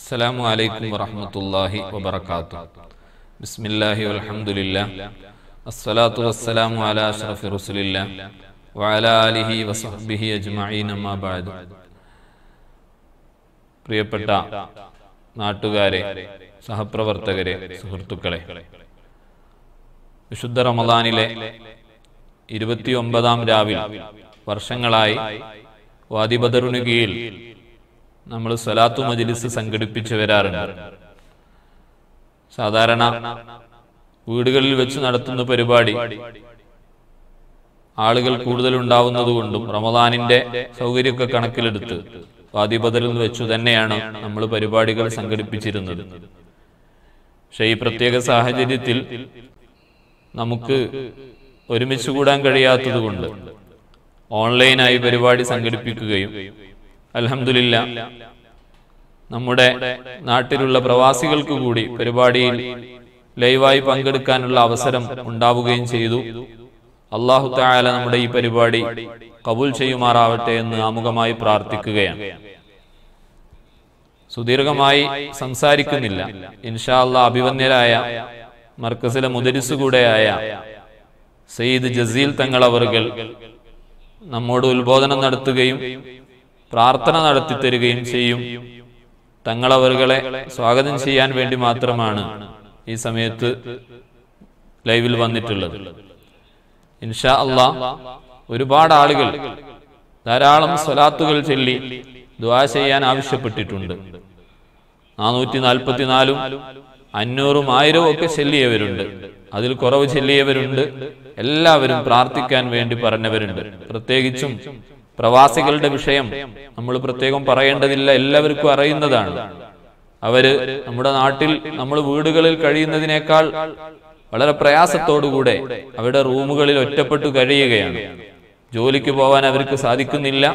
السلام عليكم ورحمة الله وبركاته بسم الله والحمد لله الصلاة والسلام على أشرف رسول الله وعلى آله وصحبه أجمعين ما بعد പ്രിയപ്പെട്ട നാട്ടുകാരെ സഹപ്രവർത്തകരെ സുഹൃത്തുക്കളെ വിശുദ്ധ റമദാനിലെ ഇരുപത്തിയൊമ്പതാം രാവിൽ വർഷങ്ങളായി വാദിബദറിനു കീഴിൽ നമ്മൾ സ്വലാത്തു മജിലിസ് സംഘടിപ്പിച്ചു വരാറുണ്ട് സാധാരണ വീടുകളിൽ വെച്ച് നടത്തുന്ന പരിപാടി ആളുകൾ കൂടുതൽ ഉണ്ടാവുന്നതുകൊണ്ടും റമദാനിന്റെ സൗകര്യമൊക്കെ കണക്കിലെടുത്ത് വാദിബദറിൽ വെച്ചു തന്നെയാണ് നമ്മൾ പരിപാടികൾ സംഘടിപ്പിച്ചിരുന്നത് പക്ഷേ ഈ പ്രത്യേക സാഹചര്യത്തിൽ നമുക്ക് ഒരുമിച്ച് കൂടാൻ കഴിയാത്തതുകൊണ്ട് ഓൺലൈനായി പരിപാടി സംഘടിപ്പിക്കുകയും അലഹമില്ല നമ്മുടെ നാട്ടിലുള്ള പ്രവാസികൾക്ക് കൂടി പരിപാടിയിൽ ലൈവായി പങ്കെടുക്കാനുള്ള അവസരം ഉണ്ടാവുകയും ചെയ്തു അള്ളാഹു തായാല നമ്മുടെ ഈ പരിപാടി കബൂൽ ചെയ്യുമാറാവട്ടെ എന്ന് ആമുഖമായി പ്രാർത്ഥിക്കുകയാണ് സുദീർഘമായി സംസാരിക്കുന്നില്ല ഇൻഷാ അള്ളാ അഭിവന്യരായ മർക്കസിലെ മുദരിസ് കൂടെയായ സയ്യിദ് ജസീൽ തങ്ങൾ അവറുകൾ നമ്മോട് ഉത്ബോധനം നടത്തുകയും പ്രാർത്ഥന നടത്തി തരികയും ചെയ്യും തങ്ങളവറുകളെ സ്വാഗതം ചെയ്യാൻ വേണ്ടി മാത്രമാണ് ഈ സമയത്ത് ലൈവിൽ വന്നിട്ടുള്ളത് ഇൻഷാ അള്ളാ ഒരുപാട് ആളുകൾ ധാരാളം സ്വലാത്തുകൾ ചൊല്ലി ദ്വാ ചെയ്യാൻ ആവശ്യപ്പെട്ടിട്ടുണ്ട് നാനൂറ്റി നാൽപ്പത്തിനാലും അഞ്ഞൂറും ആയിരവും ഒക്കെ ചെല്ലിയവരുണ്ട് അതിൽ കുറവ് ചെല്ലിയവരുണ്ട് എല്ലാവരും പ്രാർത്ഥിക്കാൻ വേണ്ടി പറഞ്ഞവരുണ്ട് പ്രത്യേകിച്ചും പ്രവാസികളുടെ വിഷയം നമ്മൾ പ്രത്യേകം പറയേണ്ടതില്ല എല്ലാവർക്കും അറിയുന്നതാണ് അവര് നമ്മുടെ നാട്ടിൽ നമ്മൾ വീടുകളിൽ കഴിയുന്നതിനേക്കാൾ വളരെ പ്രയാസത്തോടുകൂടെ അവരുടെ റൂമുകളിൽ ഒറ്റപ്പെട്ടു കഴിയുകയാണ് ജോലിക്ക് പോവാൻ അവർക്ക് സാധിക്കുന്നില്ല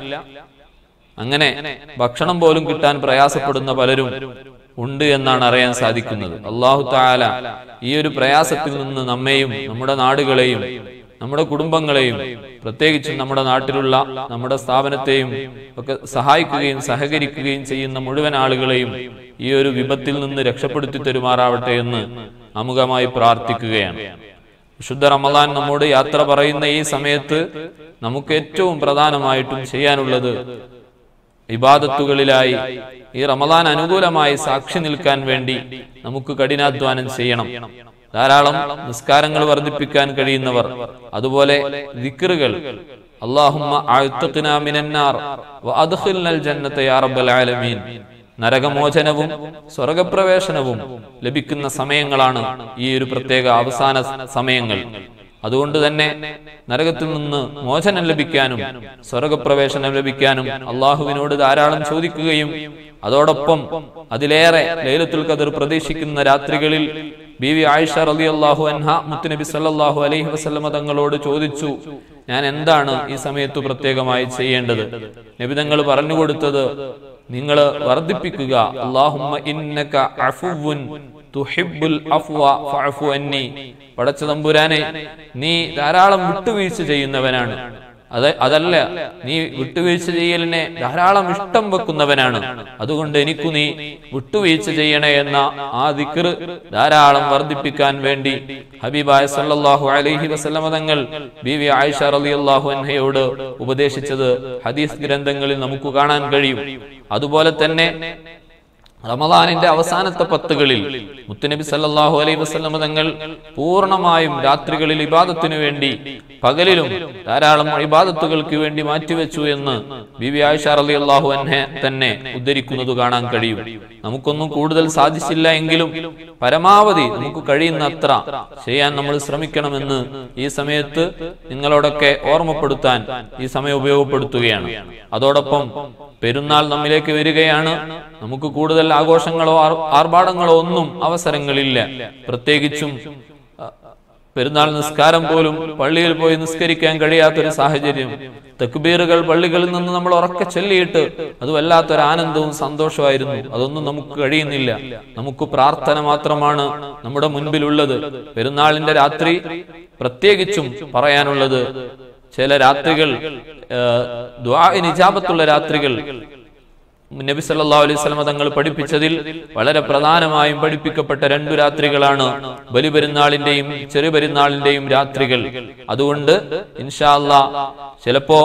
അങ്ങനെ ഭക്ഷണം പോലും കിട്ടാൻ പ്രയാസപ്പെടുന്ന പലരും ഉണ്ട് എന്നാണ് അറിയാൻ സാധിക്കുന്നത് അള്ളാഹു താല ഈ ഒരു പ്രയാസത്തിൽ നിന്ന് നമ്മെയും നമ്മുടെ നാടുകളെയും നമ്മുടെ കുടുംബങ്ങളെയും പ്രത്യേകിച്ചും നമ്മുടെ നാട്ടിലുള്ള നമ്മുടെ സ്ഥാപനത്തെയും ഒക്കെ സഹായിക്കുകയും സഹകരിക്കുകയും ചെയ്യുന്ന മുഴുവൻ ആളുകളെയും ഈ ഒരു വിപത്തിൽ നിന്ന് രക്ഷപ്പെടുത്തി തരുമാറാവട്ടെ എന്ന് അമുഖമായി പ്രാർത്ഥിക്കുകയാണ് വിശുദ്ധ റമദാൻ നമ്മോട് യാത്ര പറയുന്ന ഈ സമയത്ത് നമുക്ക് ഏറ്റവും പ്രധാനമായിട്ടും ചെയ്യാനുള്ളത് ഇബാദത്തുകളിലായി ഈ റമദാൻ അനുകൂലമായി സാക്ഷി നിൽക്കാൻ വേണ്ടി നമുക്ക് കഠിനാധ്വാനം ചെയ്യണം ധാരാളം നിസ്കാരങ്ങൾ വർദ്ധിപ്പിക്കാൻ കഴിയുന്നവർ അതുപോലെ ദിക്റുകൾ അള്ളാഹുമ്മ അഅ്തഖ്നാ മിനന്നാർ വഅദ്ഖിൽനൽ ജന്നത യാ റബ്ബൽ ആലമീൻ നരകമോചനവും സ്വർഗപ്രവേശനവും ലഭിക്കുന്ന സമയങ്ങളാണ് ഈ ഒരു പ്രത്യേക അവസാന സമയങ്ങൾ അതുകൊണ്ട് തന്നെ നരകത്തിൽ നിന്ന് മോചനം ലഭിക്കാനും സ്വർഗപ്രവേശനം ലഭിക്കാനും അള്ളാഹുവിനോട് ധാരാളം ചോദിക്കുകയും അതോടൊപ്പം അതിലേറെ ലൈലത്തുൽ ഖദർ പ്രതീക്ഷിക്കുന്ന രാത്രികളിൽ ബി വി ആയിഷ റലി അള്ളാഹു അൻഹ മുത്തുനബി സല്ലാഹു അലൈഹി വസല്ലമ തങ്ങളോട് ചോദിച്ചു ഞാൻ എന്താണ് ഈ സമയത്ത് പ്രത്യേകമായി ചെയ്യേണ്ടത് നബി തങ്ങൾ പറഞ്ഞു കൊടുത്തത് നിങ്ങൾ വർദ്ധിപ്പിക്കുക അള്ളാഹുമ്മ ഇന്നക അഫുവുൻ തുഹിബ്ബുൽ അഫ്വ ഫഅഫു അന്നി പടച്ച തമ്പുരാനെ നീ ധാരാളം വിട്ടുവീഴ്ച ചെയ്യുന്നവനാണ് അത് അതല്ല നീ വിട്ടുവീഴ്ച ചെയ്യലിനെ ധാരാളം ഇഷ്ടം വെക്കുന്നവനാണ് അതുകൊണ്ട് എനിക്കു നീ വിട്ടുവീഴ്ച ചെയ്യണേ എന്ന ആ ദിക്ർ ധാരാളം വർദ്ധിപ്പിക്കാൻ വേണ്ടി ഹബീബായ സല്ലല്ലാഹു അലൈഹി വസല്ലമ തങ്ങൾ ബി വി ആയിഷ റളിയല്ലാഹു അൻഹയോട് ഉപദേശിച്ചത് ഹദീസ് ഗ്രന്ഥങ്ങളിൽ നമുക്ക് കാണാൻ കഴിയും അതുപോലെ തന്നെ റമദാനിന്റെ അവസാനത്തെ പത്തുകളിൽ മുത്തുനബി സല്ലല്ലാഹു അലൈഹി വസല്ലമ തങ്ങൾ പൂർണ്ണമായും രാത്രികളിൽ ഇബാദത്തിനു വേണ്ടി പകലിലും ധാരാളം ഇബാദത്തുകൾക്ക് വേണ്ടി മാറ്റിവെച്ചു എന്ന് ബിബി ആയിഷ റളിയല്ലാഹു അൻഹ തന്നെ ഉദ്ധരിക്കുന്നത് കാണാൻ കഴിയും നമുക്കൊന്നും കൂടുതൽ സാധിച്ചില്ല എങ്കിലും പരമാവധി നമുക്ക് കഴിയുന്ന അത്ര ചെയ്യാൻ നമ്മൾ ശ്രമിക്കണമെന്ന് ഈ സമയത്ത് നിങ്ങളോടൊക്കെ ഓർമ്മപ്പെടുത്താൻ ഈ സമയം ഉപയോഗപ്പെടുത്തുകയാണ് അതോടൊപ്പം പെരുന്നാൾ നമ്മിലേക്ക് വരികയാണ് നമുക്ക് കൂടുതൽ ആഘോഷങ്ങളോ ആർഭാടങ്ങളോ ഒന്നും അവസരങ്ങളില്ല പ്രത്യേകിച്ചും പെരുന്നാൾ നിസ്കാരം പോലും പള്ളിയിൽ പോയി നിസ്കരിക്കാൻ കഴിയാത്തൊരു സാഹചര്യം തെക്കുബീറുകൾ പള്ളികളിൽ നിന്ന് നമ്മൾ ഉറക്കെ ചൊല്ലിയിട്ട് അത് വല്ലാത്തൊരു ആനന്ദവും സന്തോഷമായിരുന്നു അതൊന്നും നമുക്ക് കഴിയുന്നില്ല നമുക്ക് പ്രാർത്ഥന മാത്രമാണ് നമ്മുടെ മുൻപിലുള്ളത് പെരുന്നാളിന്റെ രാത്രി പ്രത്യേകിച്ചും പറയാനുള്ളത് ചില രാത്രികൾ ദ്വാ നിജാബത്തുള്ള രാത്രികൾ നബി സല്ലല്ലാഹു അലൈഹി വസല്ലം തങ്ങൾ പഠിപ്പിച്ചതിൽ വളരെ പ്രധാനമായും പഠിപ്പിക്കപ്പെട്ട രണ്ടു രാത്രികളാണ് ബലിപെരുന്നാളിന്റെയും ചെറുപെരുന്നാളിന്റെയും രാത്രികൾ അതുകൊണ്ട് ഇൻഷാ അല്ലാ ചിലപ്പോ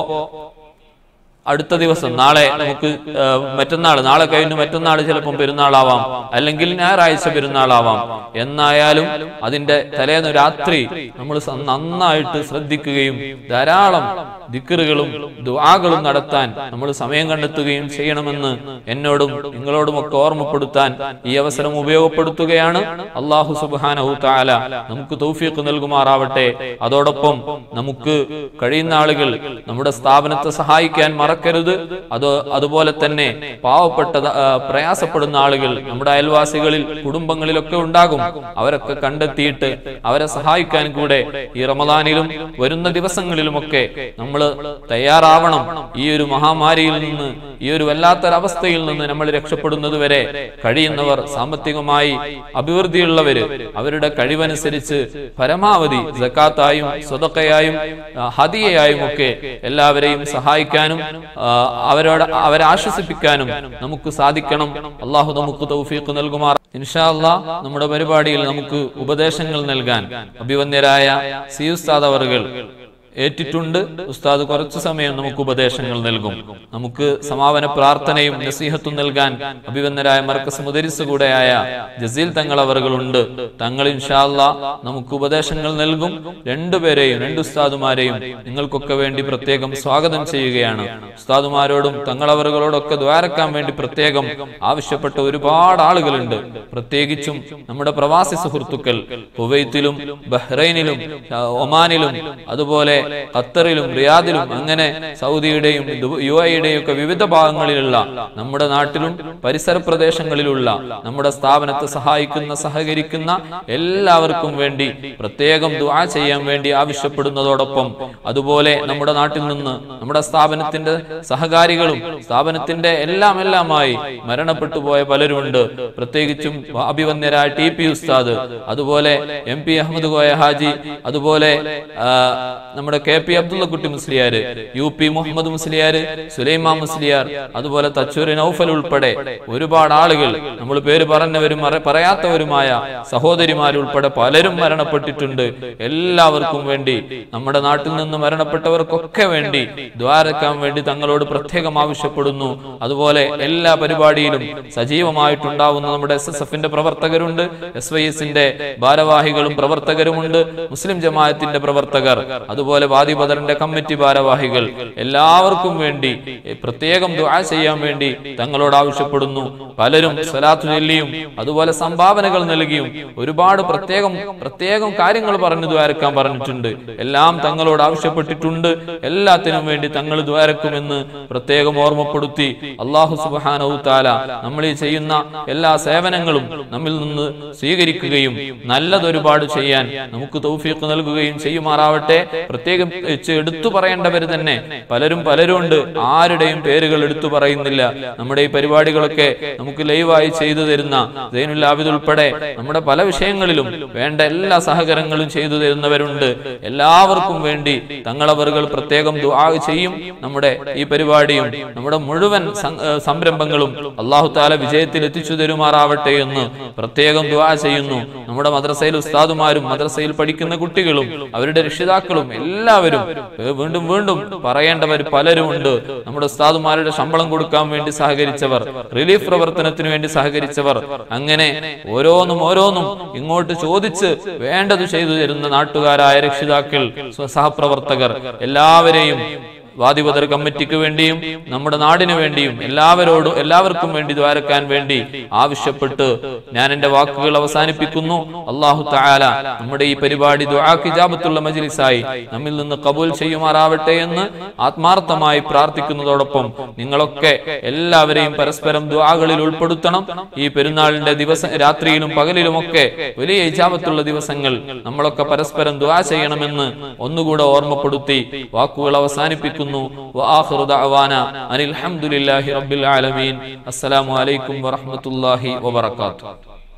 അടുത്ത ദിവസം നാളെ നമുക്ക് ആ, മറ്റന്നാൾ നാളെ കഴിഞ്ഞ് മറ്റന്നാൾ ചിലപ്പം പെരുന്നാളാവാം അല്ലെങ്കിൽ ഞായറാഴ്ച പെരുന്നാളാവാം എന്നായാലും അതിന്റെ തലേന്ന് രാത്രി നമ്മൾ സ- നന്നായിട്ട് ശ്രദ്ധിക്കുകയും ധാരാളം ദിക്കറുകളും ദുആകളും നടത്താൻ നമ്മൾ സമയം കണ്ടെത്തുകയും ചെയ്യണമെന്ന് എന്നോടും നിങ്ങളോടും ഒക്കെ ഓർമ്മപ്പെടുത്താൻ ഈ അവസരം ഉപയോഗപ്പെടുത്തുകയാണ് അള്ളാഹു സുബ്ഹാനഹു തആല നമുക്ക് തൗഫീഖ് നൽകുമാറാവട്ടെ അതോടൊപ്പം നമുക്ക് കഴിയുന്ന ആളുകൾ നമ്മുടെ സ്ഥാപനത്തെ സഹായിക്കാൻ മറക്കരുത് അത് അതുപോലെ തന്നെ പാവപ്പെട്ട ആ, പ്രയാസപ്പെടുന്ന ആളുകൾ നമ്മുടെ അയൽവാസികളിൽ കുടുംബങ്ങളിലൊക്കെ ഉണ്ടാകും അവരൊക്കെ കണ്ടെത്തിയിട്ട് അവരെ സഹായിക്കാൻ കൂടെ ഈ റമദാനിലും വരുന്ന ദിവസങ്ങളിലുമൊക്കെ നമ്മൾ തയ്യാറാവണം ഈ ഒരു മഹാമാരിയിൽ നിന്ന് ഈ ഒരു വല്ലാത്തൊരവസ്ഥയിൽ നിന്ന് നമ്മൾ രക്ഷപ്പെടുന്നത് വരെ കഴിയുന്നവർ സാമ്പത്തികമായി അഭിവൃദ്ധിയുള്ളവര് അവരുടെ കഴിവനുസരിച്ച് പരമാവധി ജക്കാത്തായും സ്വതക്കയായും ആ, ഹദിയയായും ഒക്കെ എല്ലാവരെയും സഹായിക്കാനും ആ, അവരോട് അവരെ ആശ്വസിപ്പിക്കാനും നമുക്ക് സാധിക്കണം അള്ളാഹു നമുക്ക് തൗഫീഖ് നൽകുമാർ ഇൻഷാ അല്ലാ നമ്മുടെ പരിപാടിയിൽ നമുക്ക് ഉപദേശങ്ങൾ നൽകാൻ അഭിവന്യരായ സി ഉസ്താദ് അവറുകൾ ഏറ്റിട്ടുണ്ട് ഉസ്താദ് കുറച്ചു സമയം നമുക്ക് ഉപദേശങ്ങൾ നൽകും നമുക്ക് സമാപന പ്രാർത്ഥനയും നസീഹത്തും നൽകാൻ അഭിവന്ദരായ മർക്കസ് മുദരിസ് കൂടെയായ ജസീൽ തങ്ങൾ അവറുകളുണ്ട് തങ്ങൾ ഇൻഷാല്ല നമുക്ക് ഉപദേശങ്ങൾ നൽകും രണ്ടുപേരെയും രണ്ട് ഉസ്താദുമാരെയും നിങ്ങൾക്കൊക്കെ വേണ്ടി പ്രത്യേകം സ്വാഗതം ചെയ്യുകയാണ് ഉസ്താദുമാരോടും തങ്ങളവറുകളോടൊക്കെ ദ്വാരക്കാൻ വേണ്ടി പ്രത്യേകം ആവശ്യപ്പെട്ട ഒരുപാട് ആളുകളുണ്ട് പ്രത്യേകിച്ചും നമ്മുടെ പ്രവാസി സുഹൃത്തുക്കൾ കുവൈത്തിലും ബഹ്റൈനിലും ആ, ഒമാനിലും അതുപോലെ ഖത്തറിലും റിയാദിലും അങ്ങനെ സൗദിയുടെയും ദു- യു എയുടെയും ഒക്കെ വിവിധ ഭാഗങ്ങളിലുള്ള നമ്മുടെ നാട്ടിലും പരിസര പ്രദേശങ്ങളിലുള്ള നമ്മുടെ സ്ഥാപനത്തെ സഹായിക്കുന്ന സഹകരിക്കുന്ന എല്ലാവർക്കും വേണ്ടി പ്രത്യേകം ദുആ ചെയ്യാൻ വേണ്ടി ആവശ്യപ്പെടുന്നതോടൊപ്പം അതുപോലെ നമ്മുടെ നാട്ടിൽ നിന്ന് നമ്മുടെ സ്ഥാപനത്തിന്റെ സഹകാരികളും സ്ഥാപനത്തിന്റെ എല്ലാം എല്ലാമായി മരണപ്പെട്ടു പോയ പലരുമുണ്ട് പ്രത്യേകിച്ചും അഭിവന്യരായ ടി പി ഉസ്താദ് അതുപോലെ എം പി അഹമ്മദ് കോയ ഹാജി അതുപോലെ ആ, നമ്മുടെ K P Abdulla Kutty Musliyar U P Muhammed Musliyar Sulaiman Musliyar അതുപോലെ തച്ചൂരി നൌഫൽ ഉൾപ്പെടെ ഒരുപാട് ആളുകൾ നമ്മൾ പേര് പറഞ്ഞവരും അറി- പറയാത്തവരുമായ സഹോദരിമാരുൾപ്പെടെ പലരും മരണപ്പെട്ടിട്ടുണ്ട് എല്ലാവർക്കും വേണ്ടി നമ്മുടെ നാട്ടിൽ നിന്ന് മരണപ്പെട്ടവർക്കൊക്കെ വേണ്ടി ദ്വാരക്കാൻ വേണ്ടി തങ്ങളോട് പ്രത്യേകം ആവശ്യപ്പെടുന്നു അതുപോലെ എല്ലാ പരിപാടിയിലും സജീവമായിട്ടുണ്ടാവുന്ന നമ്മുടെ എസ് എസ് എഫിന്റെ പ്രവർത്തകരുണ്ട് എസ് വൈ എസിന്റെ ഭാരവാഹികളും പ്രവർത്തകരുമുണ്ട് മുസ്ലിം ജമാഅത്തിന്റെ പ്രവർത്തകർ അതുപോലെ വാദി ബദറിന്റെ കമ്മിറ്റി ഭാരവാഹികൾ എല്ലാവർക്കും വേണ്ടി പ്രത്യേകം ദുആ ചെയ്യാൻ വേണ്ടി തങ്ങളോട് ആവശ്യപ്പെടുന്നു പലരും സ്വലാത്തു ചൊല്ലിയും അതുപോലെ സംഭാവനകൾ നൽകിയും ഒരുപാട് പ്രത്യേകം പ്രത്യേകം കാര്യങ്ങൾ പറഞ്ഞു ദ്വാരക്കാൻ പറഞ്ഞിട്ടുണ്ട് എല്ലാം തങ്ങളോട് ആവശ്യപ്പെട്ടിട്ടുണ്ട് എല്ലാത്തിനും വേണ്ടി തങ്ങൾ ദ്വാരക്കുമെന്ന് പ്രത്യേകം ഓർമ്മപ്പെടുത്തി അള്ളാഹു സുബാനഹു താല നമ്മൾ ഈ ചെയ്യുന്ന എല്ലാ സേവനങ്ങളും നമ്മിൽ നിന്ന് സ്വീകരിക്കുകയും നല്ലതൊരുപാട് ചെയ്യാൻ നമുക്ക് തൗഫീഖ് നൽകുകയും ചെയ്യുമാറാവട്ടെ പ്രത്യേകം വെച്ച് എടുത്തു പറയേണ്ടവർ തന്നെ പലരും പലരും ഉണ്ട് ആരുടെയും പേരുകൾ എടുത്തു പറയുന്നില്ല നമ്മുടെ ഈ പരിപാടികളൊക്കെ നമുക്ക് ലൈവായി ചെയ്തു തരുന്ന സൈനുൽ ആബിദ് ഉൾപ്പെടെ നമ്മുടെ പല വിഷയങ്ങളിലും വേണ്ട എല്ലാ സഹകരണങ്ങളും ചെയ്തു തരുന്നവരുണ്ട് എല്ലാവർക്കും വേണ്ടി തങ്ങളവറുകൾ പ്രത്യേകം ദുആ ചെയ്യും നമ്മുടെ ഈ പരിപാടിയും നമ്മുടെ മുഴുവൻ സം- ഏഹ് സംരംഭങ്ങളും അള്ളാഹു താല വിജയത്തിൽ എത്തിച്ചു തരുമാറാവട്ടെ എന്ന് പ്രത്യേകം ദുആ ചെയ്യുന്നു നമ്മുടെ മദ്രസയിൽ ഉസ്താദുമാരും മദ്രസയിൽ പഠിക്കുന്ന കുട്ടികളും അവരുടെ രക്ഷിതാക്കളും എല്ലാവരും ഏഹ് വീണ്ടും വീണ്ടും പറയേണ്ടവർ പലരും ഉണ്ട് നമ്മുടെ ഉസ്താദുമാരുടെ ശമ്പളം കൊടുക്കാൻ വേണ്ടി സഹകരിച്ചവർ റിലീഫ് പ്രവർത്തനത്തിന് വേണ്ടി സഹകരിച്ചവർ അങ്ങനെ ഓരോന്നും ഓരോന്നും ഇങ്ങോട്ട് ചോദിച്ച് വേണ്ടത് ചെയ്തു തരുന്ന നാട്ടുകാരായ രക്ഷിതാക്കൾ സ്വ- സഹപ്രവർത്തകർ എല്ലാവരെയും വാദിപതർ കമ്മിറ്റിക്ക് വേണ്ടിയും നമ്മുടെ നാടിനു വേണ്ടിയും എല്ലാവരോടും എല്ലാവർക്കും വേണ്ടി ദ്വാരക്കാൻ വേണ്ടി ആവശ്യപ്പെട്ട് ഞാൻ എന്റെ വാക്കുകൾ അവസാനിപ്പിക്കുന്നു അള്ളാഹു തആല നമ്മുടെ ഈ പരിപാടി ദുആക്കിജാബത്തുള്ള മജ്ലിസായി നമ്മിൽ നിന്ന് കബൂൽ ചെയ്യുമാറാവട്ടെ എന്ന് ആത്മാർത്ഥമായി പ്രാർത്ഥിക്കുന്നതോടൊപ്പം നിങ്ങളൊക്കെ എല്ലാവരെയും പരസ്പരം ദുആകളിൽ ഉൾപ്പെടുത്തണം ഈ പെരുന്നാളിന്റെ ദിവസം രാത്രിയിലും പകലിലുമൊക്കെ വലിയ ഇജാബത്തുള്ള ദിവസങ്ങൾ നമ്മളൊക്കെ പരസ്പരം ദുആ ചെയ്യണമെന്ന് ഒന്നുകൂടെ ഓർമ്മപ്പെടുത്തി വാക്കുകൾ അവസാനിപ്പിക്കുന്നു വആഖിറു ദഅവാന അനിൽ ഹംദുലില്ലാഹി റബ്ബിൽ ആലമീൻ അസ്സലാമു അലൈക്കും വറഹ്മത്തുള്ളാഹി വബറകാതുഹു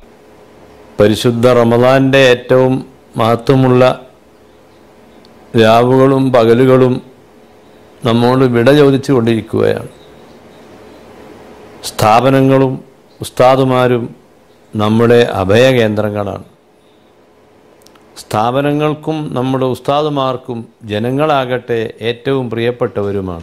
പരിശുദ്ധ റമദാന്റെ ഏറ്റവും മഹത്വമുള്ള രാവുകളും പകലുകളും നമ്മോട് വിട ചോദിച്ചു കൊണ്ടിരിക്കുകയാണ് സ്ഥാപനങ്ങളും ഉസ്താദുമാരും നമ്മുടെ അഭയകേന്ദ്രങ്ങളാണ് സ്ഥാപനങ്ങൾക്കും നമ്മുടെ ഉസ്താദുമാർക്കും ജനങ്ങളാകട്ടെ ഏറ്റവും പ്രിയപ്പെട്ടവരുമാണ്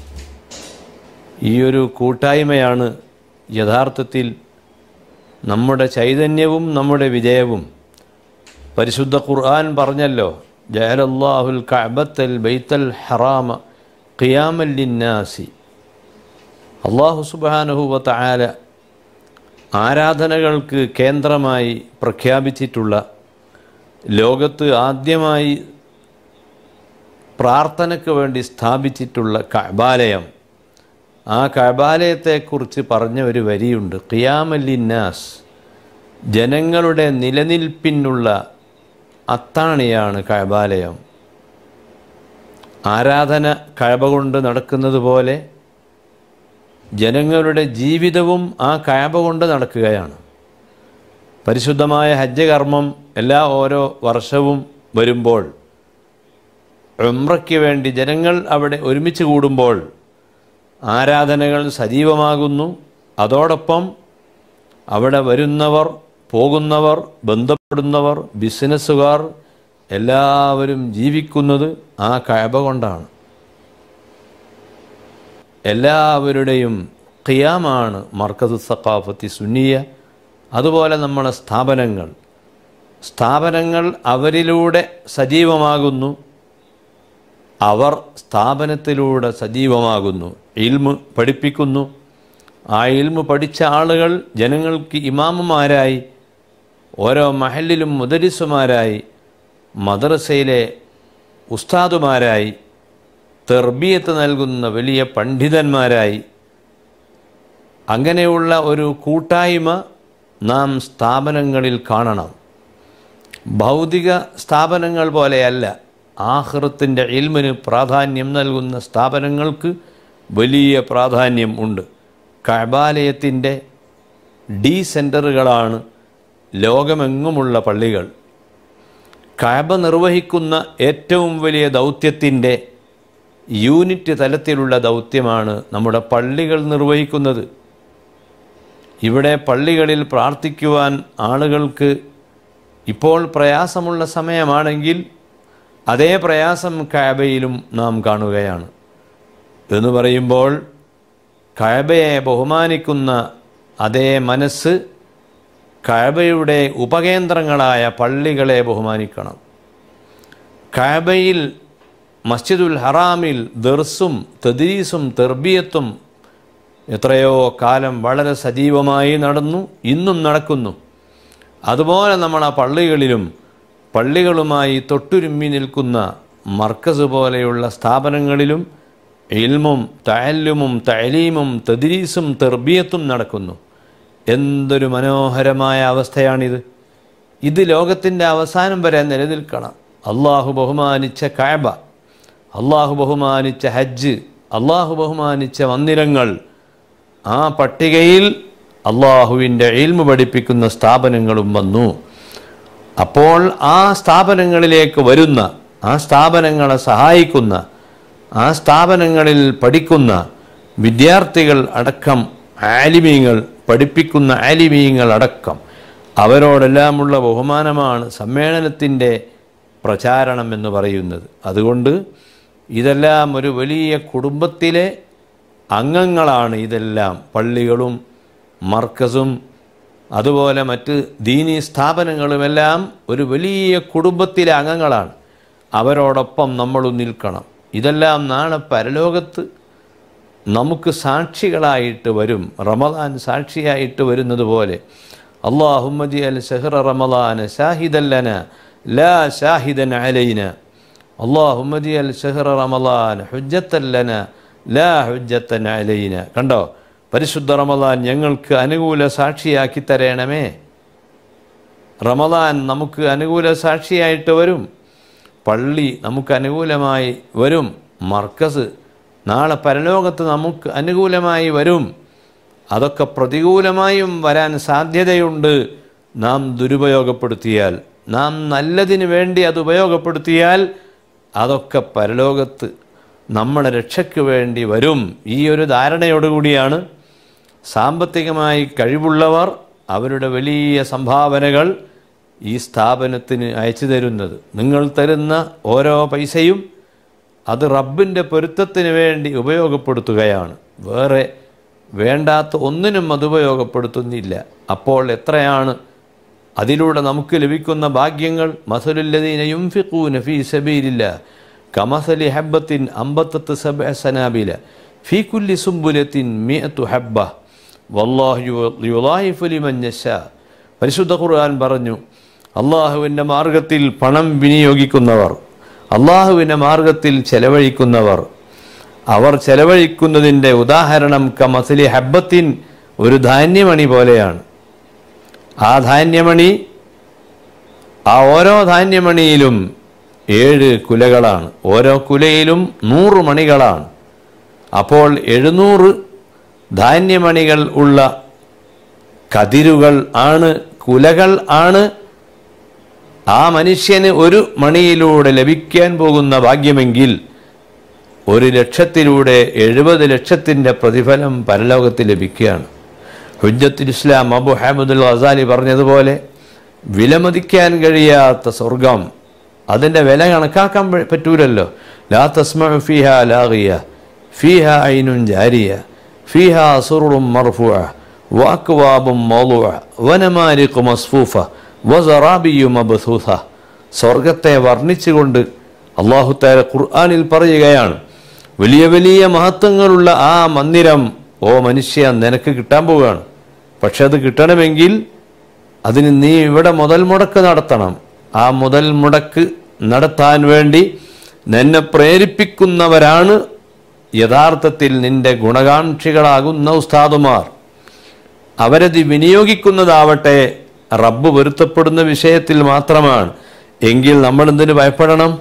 ഈ ഒരു കൂട്ടായ്മയാണ് യഥാർത്ഥത്തിൽ നമ്മുടെ ചൈതന്യവും നമ്മുടെ വിജയവും പരിശുദ്ധ ഖുർആൻ പറഞ്ഞല്ലോ ജയലല്ലാഹുൽ കഅബത്തൽ ബൈത്തൽ ഹറാമ ഖിയാമല്ലിന്നാസി അള്ളാഹു സുബാനുഹുവ തആല ആരാധനകൾക്ക് കേന്ദ്രമായി പ്രഖ്യാപിച്ചിട്ടുള്ള ലോകത്ത് ആദ്യമായി പ്രാർത്ഥനയ്ക്ക് വേണ്ടി സ്ഥാപിച്ചിട്ടുള്ള കഅബാലയം ആ കഅബാലയത്തെക്കുറിച്ച് പറഞ്ഞ ഒരു വരിയുണ്ട് ഖിയാമല്ലിന്നാസ് ജനങ്ങളുടെ നിലനിൽപ്പിനുള്ള അത്താണിയാണ് കഅബാലയം ആരാധന കഴബ കൊണ്ട് നടക്കുന്നത് പോലെ ജനങ്ങളുടെ ജീവിതവും ആ കഴബ കൊണ്ട് നടക്കുകയാണ് പരിശുദ്ധമായ ഹജ്ജ് കർമ്മം എല്ലാ ഓരോ വർഷവും വരുമ്പോൾ ഉംറയ്ക്ക് വേണ്ടി ജനങ്ങൾ അവിടെ ഒരുമിച്ച് കൂടുമ്പോൾ ആരാധനകൾ സജീവമാകുന്നു അതോടൊപ്പം അവിടെ വരുന്നവർ പോകുന്നവർ ബന്ധപ്പെടുന്നവർ ബിസിനസ്സുകാർ എല്ലാവരും ജീവിക്കുന്നത് ആ കഴബ കൊണ്ടാണ് എല്ലാവരുടെയും ഖിയാമാണ് മർക്കസ് സക്കാഫത്തി സുന്നിയ അതുപോലെ നമ്മളെ സ്ഥാപനങ്ങൾ സ്ഥാപനങ്ങൾ അവരിലൂടെ സജീവമാകുന്നു അവർ സ്ഥാപനത്തിലൂടെ സജീവമാകുന്നു ഇൽമ് പഠിപ്പിക്കുന്നു ആ ഇൽമ് പഠിച്ച ആളുകൾ ജനങ്ങൾക്ക് ഇമാമുമാരായി ഓരോ മഹലിലും മുദരിസുമാരായി മദ്രസയിലെ ഉസ്താദുമാരായി തെർബിയത്ത് നൽകുന്ന വലിയ പണ്ഡിതന്മാരായി അങ്ങനെയുള്ള ഒരു കൂട്ടായ്മ നാം സ്ഥാപനങ്ങളിൽ കാണണം ഭൗതിക സ്ഥാപനങ്ങൾ പോലെയല്ല ആഹൃത്തിൻ്റെ ഇൽമിന് പ്രാധാന്യം നൽകുന്ന സ്ഥാപനങ്ങൾക്ക് വലിയ പ്രാധാന്യം ഉണ്ട് കഴബാലയത്തിൻ്റെ ഡി സെൻറ്ററുകളാണ് ലോകമെങ്ങുമുള്ള പള്ളികൾ കഴബ നിർവഹിക്കുന്ന ഏറ്റവും വലിയ ദൗത്യത്തിൻ്റെ യൂണിറ്റ് തലത്തിലുള്ള ദൗത്യമാണ് നമ്മുടെ പള്ളികൾ നിർവഹിക്കുന്നത് ഇവിടെ പള്ളികളിൽ പ്രാർത്ഥിക്കുവാൻ ആളുകൾക്ക് ഇപ്പോൾ പ്രയാസമുള്ള സമയമാണെങ്കിൽ അതേ പ്രയാസം കഴബയിലും നാം കാണുകയാണ് എന്ന് പറയുമ്പോൾ കഴബയെ ബഹുമാനിക്കുന്ന അതേ മനസ്സ് കഴബയുടെ ഉപകേന്ദ്രങ്ങളായ പള്ളികളെ ബഹുമാനിക്കണം കഴബയിൽ മസ്ജിദുൽ ഹറാമിൽ ദർസും തദീസും തെർബിയത്തും എത്രയോ കാലം വളരെ സജീവമായി നടന്നു ഇന്നും നടക്കുന്നു അതുപോലെ നമ്മൾ ആ പള്ളികളിലും പള്ളികളുമായി തൊട്ടുരുമ്മി നിൽക്കുന്ന മർക്കസ് പോലെയുള്ള സ്ഥാപനങ്ങളിലും ഇൽമും തയല്ലുമും തയലീമും തദ്രീസും തെർബിയത്തും നടക്കുന്നു എന്തൊരു മനോഹരമായ അവസ്ഥയാണിത് ഇത് ലോകത്തിൻ്റെ അവസാനം വരെ നിലനിൽക്കണം അള്ളാഹു ബഹുമാനിച്ച കായബ അള്ളാഹു ബഹുമാനിച്ച ഹജ്ജ് അള്ളാഹു ബഹുമാനിച്ച മന്ദിരങ്ങൾ ആ പട്ടികയിൽ അള്ളാഹുവിൻ്റെ ഇൽമു പഠിപ്പിക്കുന്ന സ്ഥാപനങ്ങളും വന്നു അപ്പോൾ ആ സ്ഥാപനങ്ങളിലേക്ക് വരുന്ന ആ സ്ഥാപനങ്ങളെ സഹായിക്കുന്ന ആ സ്ഥാപനങ്ങളിൽ പഠിക്കുന്ന വിദ്യാർത്ഥികൾ അടക്കം ആലിമീങ്ങൾ പഠിപ്പിക്കുന്ന ആലിമീങ്ങൾ അടക്കം അവരോടെല്ലാമുള്ള ബഹുമാനമാണ് സമ്മേളനത്തിൻ്റെ പ്രചാരണം എന്ന് പറയുന്നത് അതുകൊണ്ട് ഇതെല്ലാം ഒരു വലിയ കുടുംബത്തിലെ അംഗങ്ങളാണ് ഇതെല്ലാം പള്ളികളും മർക്കസും അതുപോലെ മറ്റ് ദീനീ സ്ഥാപനങ്ങളുമെല്ലാം ഒരു വലിയ കുടുംബത്തിലെ അംഗങ്ങളാണ് അവരോടൊപ്പം നമ്മൾ നിൽക്കണം ഇതെല്ലാം നാളെ പരലോകത്ത് നമുക്ക് സാക്ഷികളായിട്ട് വരും റമദാൻ സാക്ഷിയായിട്ട് വരുന്നത് പോലെ അള്ളാഹുമ്മജി അൽ ഷഹ്റ റമദാൻ ഷാഹിദല്ലന ലാ ഷാഹിദൻ അലൈന അള്ളാഹുമ്മജി അൽ ഷഹ്റ റമദാൻ ഹുജ്ജത്തല്ലന ലാ ഹുജ്ജത്തൻ അലൈന കണ്ടോ പരിശുദ്ധ റമദാൻ ഞങ്ങൾക്ക് അനുകൂല സാക്ഷിയാക്കി തരണമേ റമദാൻ നമുക്ക് അനുകൂല സാക്ഷിയായിട്ട് വരും പള്ളി നമുക്ക് അനുകൂലമായി വരും മർക്കസ് നാളെ പരലോകത്ത് നമുക്ക് അനുകൂലമായി വരും അതൊക്കെ പ്രതികൂലമായും വരാൻ സാധ്യതയുണ്ട് നാം ദുരുപയോഗപ്പെടുത്തിയാൽ നാം നല്ലതിന് വേണ്ടി അത് ഉപയോഗപ്പെടുത്തിയാൽ അതൊക്കെ പരലോകത്ത് നമ്മുടെ രക്ഷയ്ക്ക് വേണ്ടി വരും ഈ ഒരു ധാരണയോടുകൂടിയാണ് സാമ്പത്തികമായി കഴിവുള്ളവർ അവരുടെ വലിയ സംഭാവനകൾ ഈ സ്ഥാപനത്തിന് അയച്ചു തരുന്നത് നിങ്ങൾ തരുന്ന ഓരോ പൈസയും അത് റബ്ബിൻ്റെ പൊരുത്തത്തിന് വേണ്ടി ഉപയോഗപ്പെടുത്തുകയാണ് വേറെ വേണ്ടാത്ത ഒന്നിനും അത് ഉപയോഗപ്പെടുത്തുന്നില്ല അപ്പോൾ എത്രയാണ് അതിലൂടെ നമുക്ക് ലഭിക്കുന്ന ഭാഗ്യങ്ങൾ മസലുല്ലദീന യുംഫിഖൂന ഫീ സബീലില്ല കമസലി ഹബ്ബത്തിൻ അമ്പത്തത്ത് സബ സനാബില ഫീ കുല്ലി സുംബുലത്തിൻ മിയത്തു ഹബ്ബ വല്ലാഹു യുളാഹിഫു ലിമൻ യശാ പരിശുദ്ധ ഖുർആൻ പറഞ്ഞു അള്ളാഹുവിൻ്റെ മാർഗത്തിൽ പണം വിനിയോഗിക്കുന്നവർ അള്ളാഹുവിൻ്റെ മാർഗത്തിൽ ചെലവഴിക്കുന്നവർ അവർ ചെലവഴിക്കുന്നതിൻ്റെ ഉദാഹരണം കമസലി ഹബ്ബത്തിൻ ഒരു ധാന്യമണി പോലെയാണ് ആ ധാന്യമണി ആ ഓരോ ധാന്യമണിയിലും ഏഴ് കുലകളാണ് ഓരോ കുലയിലും നൂറ് മണികളാണ് അപ്പോൾ എഴുന്നൂറ് ധാന്യമണികൾ ഉള്ള കതിരുകൾ ആണ് കുലകൾ ആണ് ആ മനുഷ്യന് ഒരു മണിയിലൂടെ ലഭിക്കാൻ പോകുന്ന ഭാഗ്യമെങ്കിൽ ഒരു ലക്ഷത്തിലൂടെ എഴുപത് ലക്ഷത്തിൻ്റെ പ്രതിഫലം പരലോകത്ത് ലഭിക്കുകയാണ് ഹുജ്ജത്തുൽ ഇസ്ലാം അബു ഹാമുദുൽ ഗസാലി പറഞ്ഞതുപോലെ വിലമതിക്കാൻ കഴിയാത്ത സ്വർഗം അതിൻ്റെ വില കണക്കാക്കാൻ പ- പറ്റൂലല്ലോ ലാ തസ്മ ഫിഹ ലാഗിയ ഫിഹ ഐനുൻ ജാരിയ ഫിഹ സുറും മർഫുഅ വാക്വാബും മൗലുഅ വനമാരിഖു മസ്ഫൂഫ വസറാബിയു മബ്സൂസ സ്വർഗത്തെ വർണ്ണിച്ചുകൊണ്ട് അള്ളാഹു താല ഖുർആനിൽ പറയുകയാണ് വലിയ വലിയ മഹത്വങ്ങളുള്ള ആ മന്ദിരം ഓ മനുഷ്യ നിനക്ക് കിട്ടാൻ പോവുകയാണ് പക്ഷെ അത് കിട്ടണമെങ്കിൽ അതിന് നീ ഇവിടെ മുതൽ മുടക്ക് നടത്തണം ആ മുതൽ മുടക്ക് നടത്താൻ വേണ്ടി നിന്നെ പ്രേരിപ്പിക്കുന്നവരാണ് യഥാർത്ഥത്തിൽ നിന്റെ ഗുണകാംക്ഷികളാകുന്ന ഉസ്താദുമാർ അവരത് വിനിയോഗിക്കുന്നതാവട്ടെ റബ്ബ് പൊരുത്തപ്പെടുന്ന വിഷയത്തിൽ മാത്രമാണ് എങ്കിൽ നമ്മൾ എന്തിനു ഭയപ്പെടണം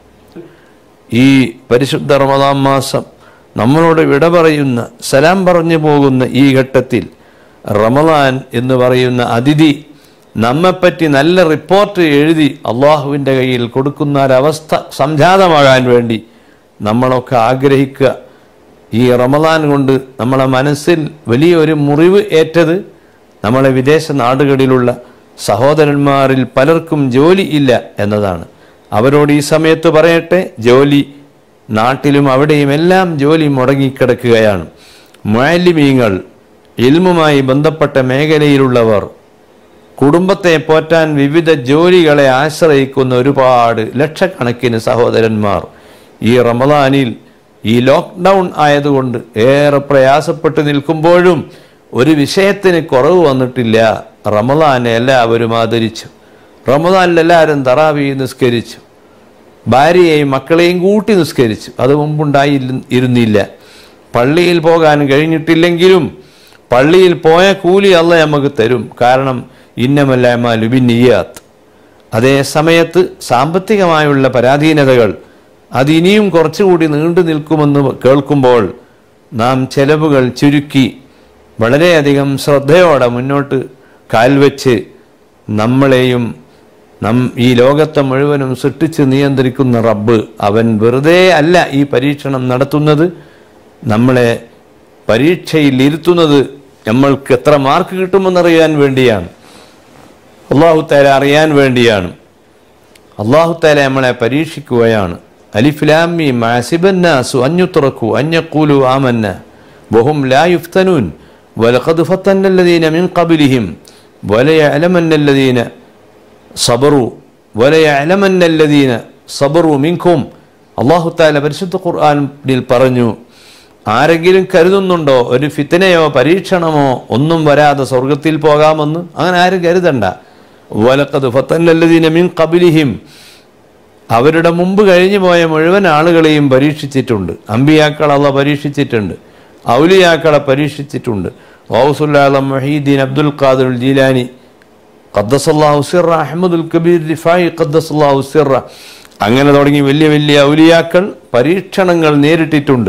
ഈ പരിശുദ്ധ റമദാൻ മാസം നമ്മളോട് വിട പറയുന്ന സലാം പറഞ്ഞു പോകുന്ന ഈ ഘട്ടത്തിൽ റമദാൻ എന്ന് പറയുന്ന അതിഥി നമ്മെപ്പറ്റി നല്ല റിപ്പോർട്ട് എഴുതി അള്ളാഹുവിൻ്റെ കയ്യിൽ കൊടുക്കുന്ന ഒരവസ്ഥ സംജാതമാകാൻ വേണ്ടി നമ്മളൊക്കെ ആഗ്രഹിക്കുക ഈ റമദാൻ കൊണ്ട് നമ്മളെ മനസ്സിൽ വലിയൊരു മുറിവ് ഏറ്റത് നമ്മളെ വിദേശ നാടുകളിലുള്ള സഹോദരന്മാരിൽ പലർക്കും ജോലി ഇല്ല എന്നതാണ് അവരോട് ഈ സമയത്ത് പറയട്ടെ ജോലി നാട്ടിലും അവിടെയും എല്ലാം ജോലി മുടങ്ങിക്കിടക്കുകയാണ് മാലിമീങ്ങൾ ഇൽമുമായി ബന്ധപ്പെട്ട മേഖലയിലുള്ളവർ കുടുംബത്തെ പോറ്റാൻ വിവിധ ജോലികളെ ആശ്രയിക്കുന്ന ഒരുപാട് ലക്ഷക്കണക്കിന് സഹോദരന്മാർ ഈ റമദാനിൽ ഈ ലോക്ക്ഡൗൺ ആയതുകൊണ്ട് ഏറെ പ്രയാസപ്പെട്ട് നിൽക്കുമ്പോഴും ഒരു വിഷയത്തിന് കുറവ് വന്നിട്ടില്ല റമദാനെ എല്ലാവരും ആദരിച്ചു റമദാനിൽ എല്ലാവരും തറാവി നിസ്കരിച്ചു ഭാര്യയെയും മക്കളെയും കൂട്ടി നിസ്കരിച്ചു അത് മുമ്പുണ്ടായി ഇരുന്നില്ല പള്ളിയിൽ പോകാൻ കഴിഞ്ഞിട്ടില്ലെങ്കിലും പള്ളിയിൽ പോയ കൂലി അല്ല നമുക്ക് തരും കാരണം ഇന്നമല്ലായ്മ ലുബിന്നിയാത്ത് അതേ സമയത്ത് സാമ്പത്തികമായുള്ള പരാധീനതകൾ അതിനിയും കുറച്ചുകൂടി നീണ്ടു നിൽക്കുമെന്ന് കേൾക്കുമ്പോൾ നാം ചെലവുകൾ ചുരുക്കി വളരെയധികം ശ്രദ്ധയോടെ മുന്നോട്ട് കാൽവെച്ച് നമ്മളെയും നം ഈ ലോകത്തെ മുഴുവനും സൃഷ്ടിച്ച് നിയന്ത്രിക്കുന്ന റബ്ബ് അവൻ വെറുതെ അല്ല ഈ പരീക്ഷണം നടത്തുന്നത് നമ്മളെ പരീക്ഷയിൽ ഇരുത്തുന്നത് നമ്മൾക്ക് എത്ര മാർക്ക് കിട്ടുമെന്നറിയാൻ വേണ്ടിയാണ് അള്ളാഹുത്താല അറിയാൻ വേണ്ടിയാണ് അള്ളാഹുത്താല നമ്മളെ പരീക്ഷിക്കുകയാണ് അലിഫ്ലാമി മാസിബന്നാസു അഞ്ഞുത്തുറക്കു അഞ്ഞക്കൂലു ആമന്ന വഹും ലാ യുഫ്തനൂൻ വലഖദ് ഫത്തന്ന الذين من قبلهم وليعلمن الذين صبروا وليعلمن الذين صبروا منكم അള്ളാഹു താല പരിശുദ്ധ ഖുർആനിൽ പറഞ്ഞു ആരെങ്കിലും കരുതുന്നുണ്ടോ ഒരു ഫിത്തനയോ പരീക്ഷണമോ ഒന്നും വരാതെ സ്വർഗത്തിൽ പോകാമെന്ന് അങ്ങനെ ആരും കരുതണ്ട വലക്കത് ഫത്തല്ലദീന മിൻ കബിലിഹിം അവരുടെ മുമ്പ് കഴിഞ്ഞു പോയ മുഴുവൻ ആളുകളെയും പരീക്ഷിച്ചിട്ടുണ്ട് അമ്പിയാക്കൾ അള്ള പരീക്ഷിച്ചിട്ടുണ്ട് ഔലിയാക്കളെ പരീക്ഷിച്ചിട്ടുണ്ട് ഔസുല്ലാളം മഹീദ്ദീൻ അബ്ദുൽ ഖാദുൽ ജീലാനി ഖദ്ദസല്ലാഹു സിറ അഹമ്മദുൽ കബീർ റിഫായി ഖദ്ദസല്ലാഹു സിറ അങ്ങനെ തുടങ്ങി വലിയ വലിയ ഔലിയാക്കൾ പരീക്ഷണങ്ങൾ നേരിട്ടിട്ടുണ്ട്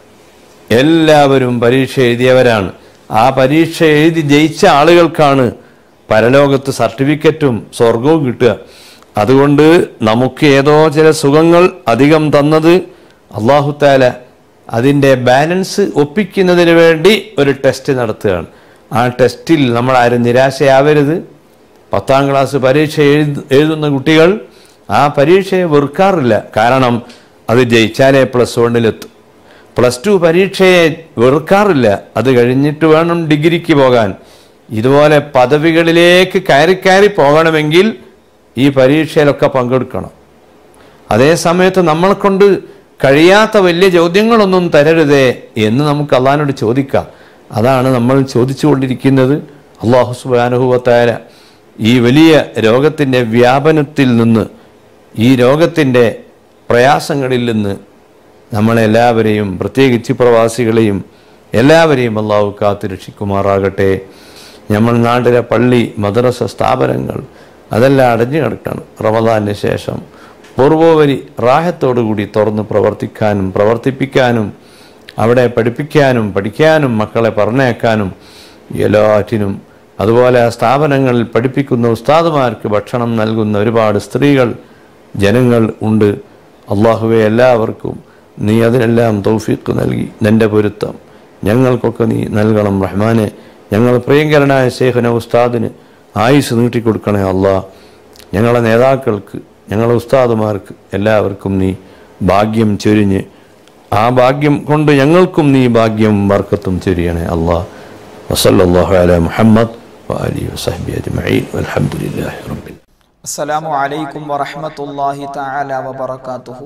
എല്ലാവരും പരീക്ഷ എഴുതിയവരാണ് ആ പരീക്ഷ എഴുതി ജയിച്ച ആളുകൾക്കാണ് പരലോകത്ത് സർട്ടിഫിക്കറ്റും സ്വർഗവും കിട്ടുക അതുകൊണ്ട് നമുക്ക് ഏതോ ചില സുഖങ്ങൾ അധികം തന്നത് അള്ളാഹുത്താല അതിൻ്റെ ബാലൻസ് ഒപ്പിക്കുന്നതിന് വേണ്ടി ഒരു ടെസ്റ്റ് നടത്തുകയാണ് ആ ടെസ്റ്റിൽ നമ്മൾ ആരും നിരാശയാവരുത് പത്താം ക്ലാസ് പരീക്ഷ എഴുത എഴുതുന്ന കുട്ടികൾ ആ പരീക്ഷയെ വെറുക്കാറില്ല കാരണം അത് ജയിച്ചാലേ പ്ലസ് വണ്ണിലെത്തും പ്ലസ് ടു പരീക്ഷയെ വെറുക്കാറില്ല അത് കഴിഞ്ഞിട്ട് വേണം ഡിഗ്രിക്ക് പോകാൻ ഇതുപോലെ പദവികളിലേക്ക് കയറി കയറി പോകണമെങ്കിൽ ഈ പരീക്ഷയിലൊക്കെ പങ്കെടുക്കണം അതേ സമയത്ത് നമ്മളെ കൊണ്ട് കഴിയാത്ത വലിയ ചോദ്യങ്ങളൊന്നും തരരുതേ എന്ന് നമുക്ക് അള്ളഹാനോട് ചോദിക്കാം അതാണ് നമ്മൾ ചോദിച്ചുകൊണ്ടിരിക്കുന്നത് അള്ളാഹു സുബാനുഭവത്തായ ഈ വലിയ രോഗത്തിൻ്റെ വ്യാപനത്തിൽ നിന്ന് ഈ രോഗത്തിൻ്റെ പ്രയാസങ്ങളിൽ നിന്ന് നമ്മളെല്ലാവരെയും പ്രത്യേകിച്ച് പ്രവാസികളെയും എല്ലാവരെയും അള്ളാഹു കാത്ത് രക്ഷിക്കുമാറാകട്ടെ നമ്മൾ നാട്ടിലെ പള്ളി മദ്രസ സ്ഥാപനങ്ങൾ അതെല്ലാം അടഞ്ഞു കിടക്കണം റമദാന് ശേഷം പൂർവോപരി റാഹത്തോടുകൂടി തുറന്ന് പ്രവർത്തിക്കാനും പ്രവർത്തിപ്പിക്കാനും അവിടെ പഠിപ്പിക്കാനും പഠിക്കാനും മക്കളെ പറഞ്ഞേക്കാനും എല്ലാറ്റിനും അതുപോലെ ആ സ്ഥാപനങ്ങളിൽ പഠിപ്പിക്കുന്ന ഉസ്താദുമാർക്ക് ഭക്ഷണം നൽകുന്ന ഒരുപാട് സ്ത്രീകൾ ജനങ്ങൾ ഉണ്ട് അള്ളാഹുവെ എല്ലാവർക്കും നീ അതിനെല്ലാം തൗഫീഖ് നൽകി നിന്റെ പൊരുത്തം ഞങ്ങൾക്കൊക്കെ നീ നൽകണം റഹ്മാനെ ഞങ്ങൾ പ്രിയങ്കരനായ ശേഖന ഉസ്താദിന് ആയുസ് നീട്ടിക്കൊടുക്കണേ അള്ളാഹ് ഞങ്ങളെ നേതാക്കൾക്ക് ഞങ്ങളെ ഉസ്താദുമാർക്ക് എല്ലാവർക്കും നീ ഭാഗ്യം ചൊരിഞ്ഞ് ആ ഭാഗ്യം കൊണ്ട് ഞങ്ങൾക്കും നീ ഭാഗ്യം വർക്കത്തും ചൊരിയണേ അള്ളാഹ് വസല്ലാഹു അല മുഹമ്മദ് وآله وصحبه أجمعين والحمد لله رب العالمين السلام عليكم ورحمة الله تعالى وبركاته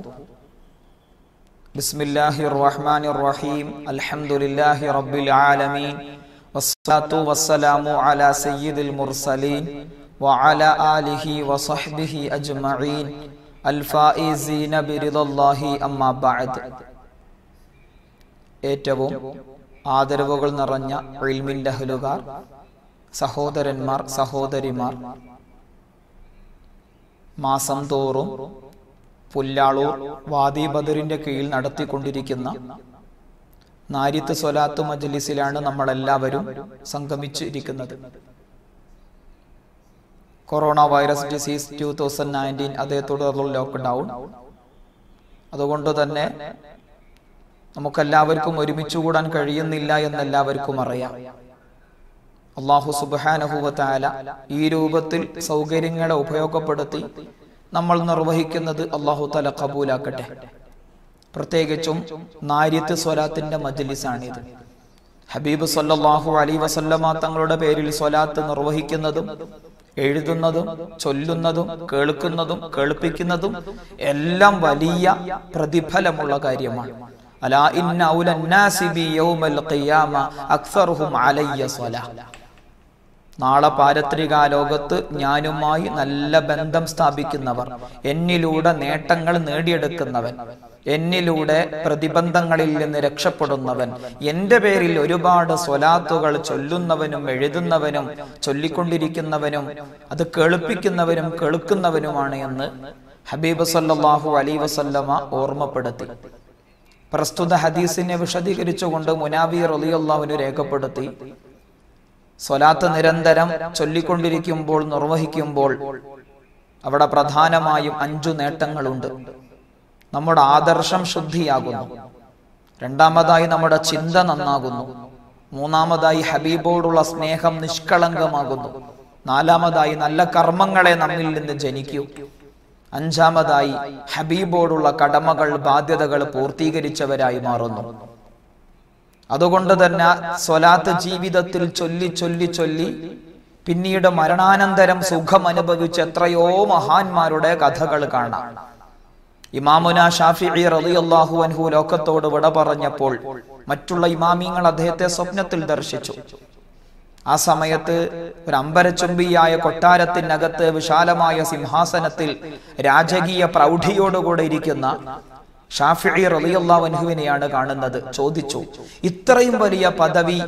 بسم الله الرحمن الرحيم الحمد لله رب العالمين والصلاة والسلام على سيد المرسلين وعلى آله وصحبه أجمعين الفائزين برضا الله أما بعد ഏറ്റവും ആദരവുകൾ നിറഞ്ഞ ഇൽമിന്റെ അഹ്ലുകാർ സഹോദരന്മാർ സഹോദരിമാർ മാസം തോറും പുല്ലാളൂർ വാദി ബദറിന്റെ കീഴിൽ നടത്തിക്കൊണ്ടിരിക്കുന്ന നാരിത്ത് സ്വലാത്ത് മജ്ലിസിലാണ് നമ്മളെല്ലാവരും സംഗമിച്ചിരിക്കുന്നത് corona virus disease two thousand nineteen അതേ തുടർന്നുള്ള ലോക്ക്ഡൗൺ അതുകൊണ്ട് തന്നെ നമുക്കെല്ലാവർക്കും ഒരുമിച്ച് കൂടാൻ കഴിയുന്നില്ല എന്നെല്ലാവർക്കും അറിയാം അള്ളാഹു സുബാനഹുവത്തായ ഈ രൂപത്തിൽ സൗകര്യങ്ങളെ ഉപയോഗപ്പെടുത്തി നമ്മൾ നിർവഹിക്കുന്നത് അള്ളാഹു തല കബൂലാക്കട്ടെ പ്രത്യേകിച്ചും നാര്യത്ത് സ്വലാത്തിന്റെ മജ്ലിസാണിത് ഹബീബ് സല്ലല്ലാഹു അലൈ വസല്ലമ തങ്ങളുടെ പേരിൽ സ്വലാത്ത് നിർവഹിക്കുന്നതും എഴുതുന്നതും ചൊല്ലുന്നതും കേൾക്കുന്നതും കേൾപ്പിക്കുന്നതും എല്ലാം വലിയ പ്രതിഫലമുള്ള കാര്യമാണ് അലാ ഇന്ന ഔലന്നാസി ബി യൗമൽ ഖിയാമ അക്സറുഹും അലയ്യ സ്വലാ നാളെ പാരത്രിക ലോകത്ത് ഞാനുമായി നല്ല ബന്ധം സ്ഥാപിക്കുന്നവർ എന്നിലൂടെ നേട്ടങ്ങൾ നേടിയെടുക്കുന്നവൻ എന്നിലൂടെ പ്രതിബന്ധങ്ങളിൽ നിന്ന് രക്ഷപ്പെടുന്നവൻ എന്റെ പേരിൽ ഒരുപാട് സ്വലാത്തുകൾ ചൊല്ലുന്നവനും എഴുതുന്നവനും ചൊല്ലിക്കൊണ്ടിരിക്കുന്നവനും അത് കേൾപ്പിക്കുന്നവനും കേൾക്കുന്നവനുമാണ് എന്ന് ഹബീബ് സല്ലല്ലാഹു അലൈ വസല്ലമ ഓർമ്മപ്പെടുത്തി പ്രസ്തുത ഹദീസിനെ വിശദീകരിച്ചുകൊണ്ട് മുനാബി റളിയല്ലാഹുവിന് രേഖപ്പെടുത്തി സ്വലാത്ത് നിരന്തരം ചൊല്ലിക്കൊണ്ടിരിക്കുമ്പോൾ നിർവഹിക്കുമ്പോൾ അവിടെ പ്രധാനമായും അഞ്ചു നേട്ടങ്ങളുണ്ട് നമ്മുടെ ആദർശം ശുദ്ധിയാകുന്നു രണ്ടാമതായി നമ്മുടെ ചിന്ത നന്നാകുന്നു മൂന്നാമതായി ഹബീബോടുള്ള സ്നേഹം നിഷ്കളങ്കമാകുന്നു നാലാമതായി നല്ല കർമ്മങ്ങളെ നമ്മിൽ നിന്ന് ജനിക്കൂ അഞ്ചാമതായി ഹബീബോടുള്ള കടമകൾ ബാധ്യതകൾ പൂർത്തീകരിച്ചവരായി മാറുന്നു അതുകൊണ്ട് തന്നെ സ്വലാത്ത് ജീവിതത്തിൽ ചൊല്ലി ചൊല്ലി ചൊല്ലി പിന്നീട് മരണാനന്തരം സുഖം അനുഭവിച്ച എത്രയോ മഹാന്മാരുടെ കഥകൾ കാണാം ഇമാമുന ഷാഫി റളിയല്ലാഹു അൻഹു ലോകത്തോട് വിട പറഞ്ഞപ്പോൾ മറ്റുള്ള ഇമാമിങ്ങൾ അദ്ദേഹത്തെ സ്വപ്നത്തിൽ ദർശിച്ചു ആ സമയത്ത് ഒരു അമ്പരച്ചുംബിയായ കൊട്ടാരത്തിനകത്ത് വിശാലമായ സിംഹാസനത്തിൽ രാജകീയ പ്രൗഢിയോടുകൂടെ ഇരിക്കുന്ന ഷാഫി റളിയല്ലാഹു അൻഹുവിനെയാണ് കാണുന്നത് ചോദിച്ചു ഇത്രയും വലിയ പദവി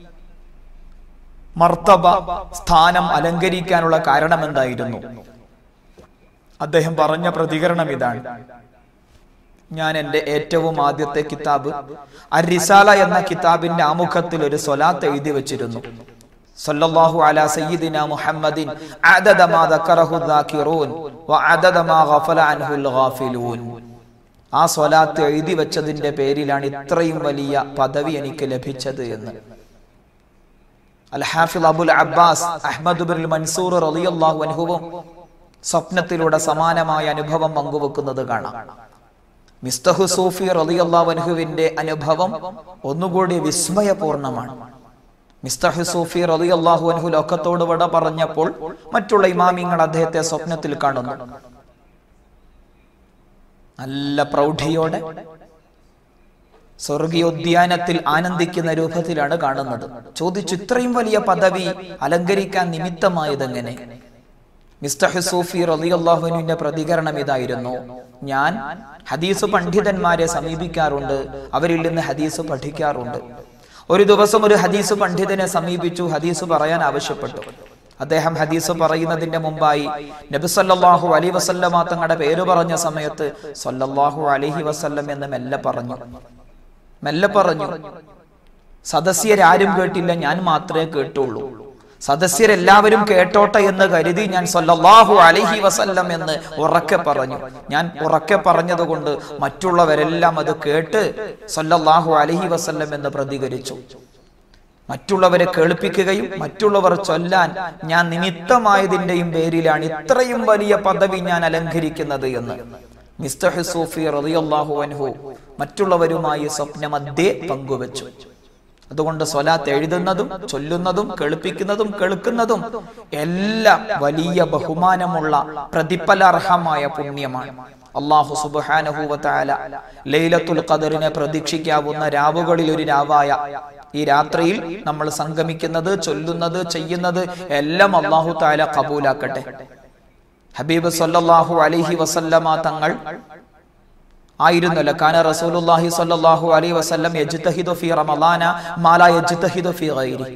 മർത്തബ സ്ഥാനം അലങ്കരിക്കാനുള്ള കാരണം എന്തായിരുന്നു അദ്ദേഹം പറഞ്ഞ പ്രതികരണം ഇതാണ് ഞാൻ എന്റെ ഏറ്റവും ആദ്യത്തെ കിതാബ് അരിസാല എന്ന കിതാബിന്റെ ആമുഖത്തിൽ ഒരു സ്വലാത്ത് എഴുതി വെച്ചിരുന്നു സല്ലല്ലാഹു അലാ സയ്യിദിന മുഹമ്മദിൻ അദദ മാ ദക്കറഹു ദാകിറൂൻ വഅദദ മാ ഗഫല അൻഹുൽ ഗാഫിലൂൻ ആ സ്വലാത്ത് എഴുതി വെച്ചതിന്റെ പേരിലാണ് ഇത്രയും വലിയ പദവി എനിക്ക് ലഭിച്ചത് എന്ന് Al Hafil Abul Abbas Ahmad bin Mansoor റളിയല്ലാഹു അൻഹുവും സ്വപ്നത്തിലൂടെ സമാനമായ അനുഭവം പങ്കുവെക്കുന്നത് കാണാം മിസ്തഹു സൂഫി റളിയല്ലാഹു അൻഹുവിന്റെ അനുഭവം ഒന്നുകൂടി വിസ്മയപൂർണമാണ് മിസ്തഹു സൂഫി റളിയല്ലാഹു അൻഹു ലോകത്തോട് വിട പറഞ്ഞപ്പോൾ മറ്റുള്ള ഇമാമിങ്ങൾ അദ്ദേഹത്തെ സ്വപ്നത്തിൽ കാണുന്നു നല്ല പ്രൗഢിയോടെ സ്വർഗീയോദ്യാനത്തിൽ ആനന്ദിക്കുന്ന രൂപത്തിലാണ് കാണുന്നത് ചോദിച്ചു ഇത്രയും വലിയ പദവി അലങ്കരിക്കാൻ നിമിത്തമായതെങ്ങനെ മിസ്തഹ് സൂഫി റളിയല്ലാഹുവിന്റെ പ്രതികരണം ഇതായിരുന്നു ഞാൻ ഹദീസ് പണ്ഡിതന്മാരെ സമീപിക്കാറുണ്ട് അവരിൽ നിന്ന് ഹദീസ് പഠിക്കാറുണ്ട് ഒരു ദിവസം ഒരു ഹദീസ് പണ്ഡിതനെ സമീപിച്ചു ഹദീസ് പറയാൻ ആവശ്യപ്പെട്ടു അദ്ദേഹം ഹദീസ് പറയുന്നതിന്റെ മുമ്പായി നബി സല്ലല്ലാഹു അലൈഹി വസല്ലമ തങ്ങളുടെ പേര് പറഞ്ഞ സമയത്ത് സല്ലല്ലാഹു അലൈഹി വസല്ലം എന്ന് മെല്ലെ പറഞ്ഞു മെല്ലെ പറഞ്ഞു സദസ്യരാരും കേട്ടില്ല ഞാൻ മാത്രമേ കേട്ടുള്ളൂ സദസ്യരെല്ലാവരും കേട്ടോട്ടെ എന്ന് കരുതി ഞാൻ സല്ലല്ലാഹു അലൈഹി വസല്ലം എന്ന് ഉറക്കെ പറഞ്ഞു ഞാൻ ഉറക്കെ പറഞ്ഞതുകൊണ്ട് മറ്റുള്ളവരെല്ലാം അത് കേട്ട് സല്ലല്ലാഹു അലൈഹി വസല്ലം എന്ന് പ്രതികരിച്ചു മറ്റുള്ളവരെ കേൾപ്പിക്കുകയും മറ്റുള്ളവർ ചൊല്ലാൻ ഞാൻ നിമിത്തമായതിന്റെയും പേരിലാണ് ഇത്രയും വലിയ പദവി ഞാൻ അലങ്കരിക്കുന്നത് എന്ന് മിസ്തഹ് സൂഫി റളിയല്ലാഹു അൻഹു മറ്റുള്ളവരുമായി സ്വപ്നമധ്യേ പങ്കുവച്ചു അതുകൊണ്ട് സ്വലാത്ത് എഴുതുന്നതും ചൊല്ലുന്നതും കേൾപ്പിക്കുന്നതും കേൾക്കുന്നതും എല്ലാം വലിയ ബഹുമാനമുള്ള പ്രതിഫലാർഹമായ പുണ്യമാണ് അള്ളാഹു സുബാനഹൂവത്തായ ലൈലത്തുൽ ഖദറിനെ പ്രതീക്ഷിക്കാവുന്ന രാവുകളിൽ ഒരു രാവായ ഈ രാത്രിയിൽ നമ്മൾ സംഗമിക്കുന്നത് ചൊല്ലുന്നത് ചെയ്യുന്നത് എല്ലാം അള്ളാഹു താല കബൂലാക്കട്ടെ ഹബീബ് സല്ലല്ലാഹു അലൈഹി വസല്ലമ തങ്ങൾ ആയിരുന്നല്ലോ കാന റസൂലുള്ളാഹി സ്വല്ലല്ലാഹു അലൈഹി വസല്ലം യജ്തഹിദു ഫീ റമളാന മാല യജ്തഹിദു ഫീ ഗൈരി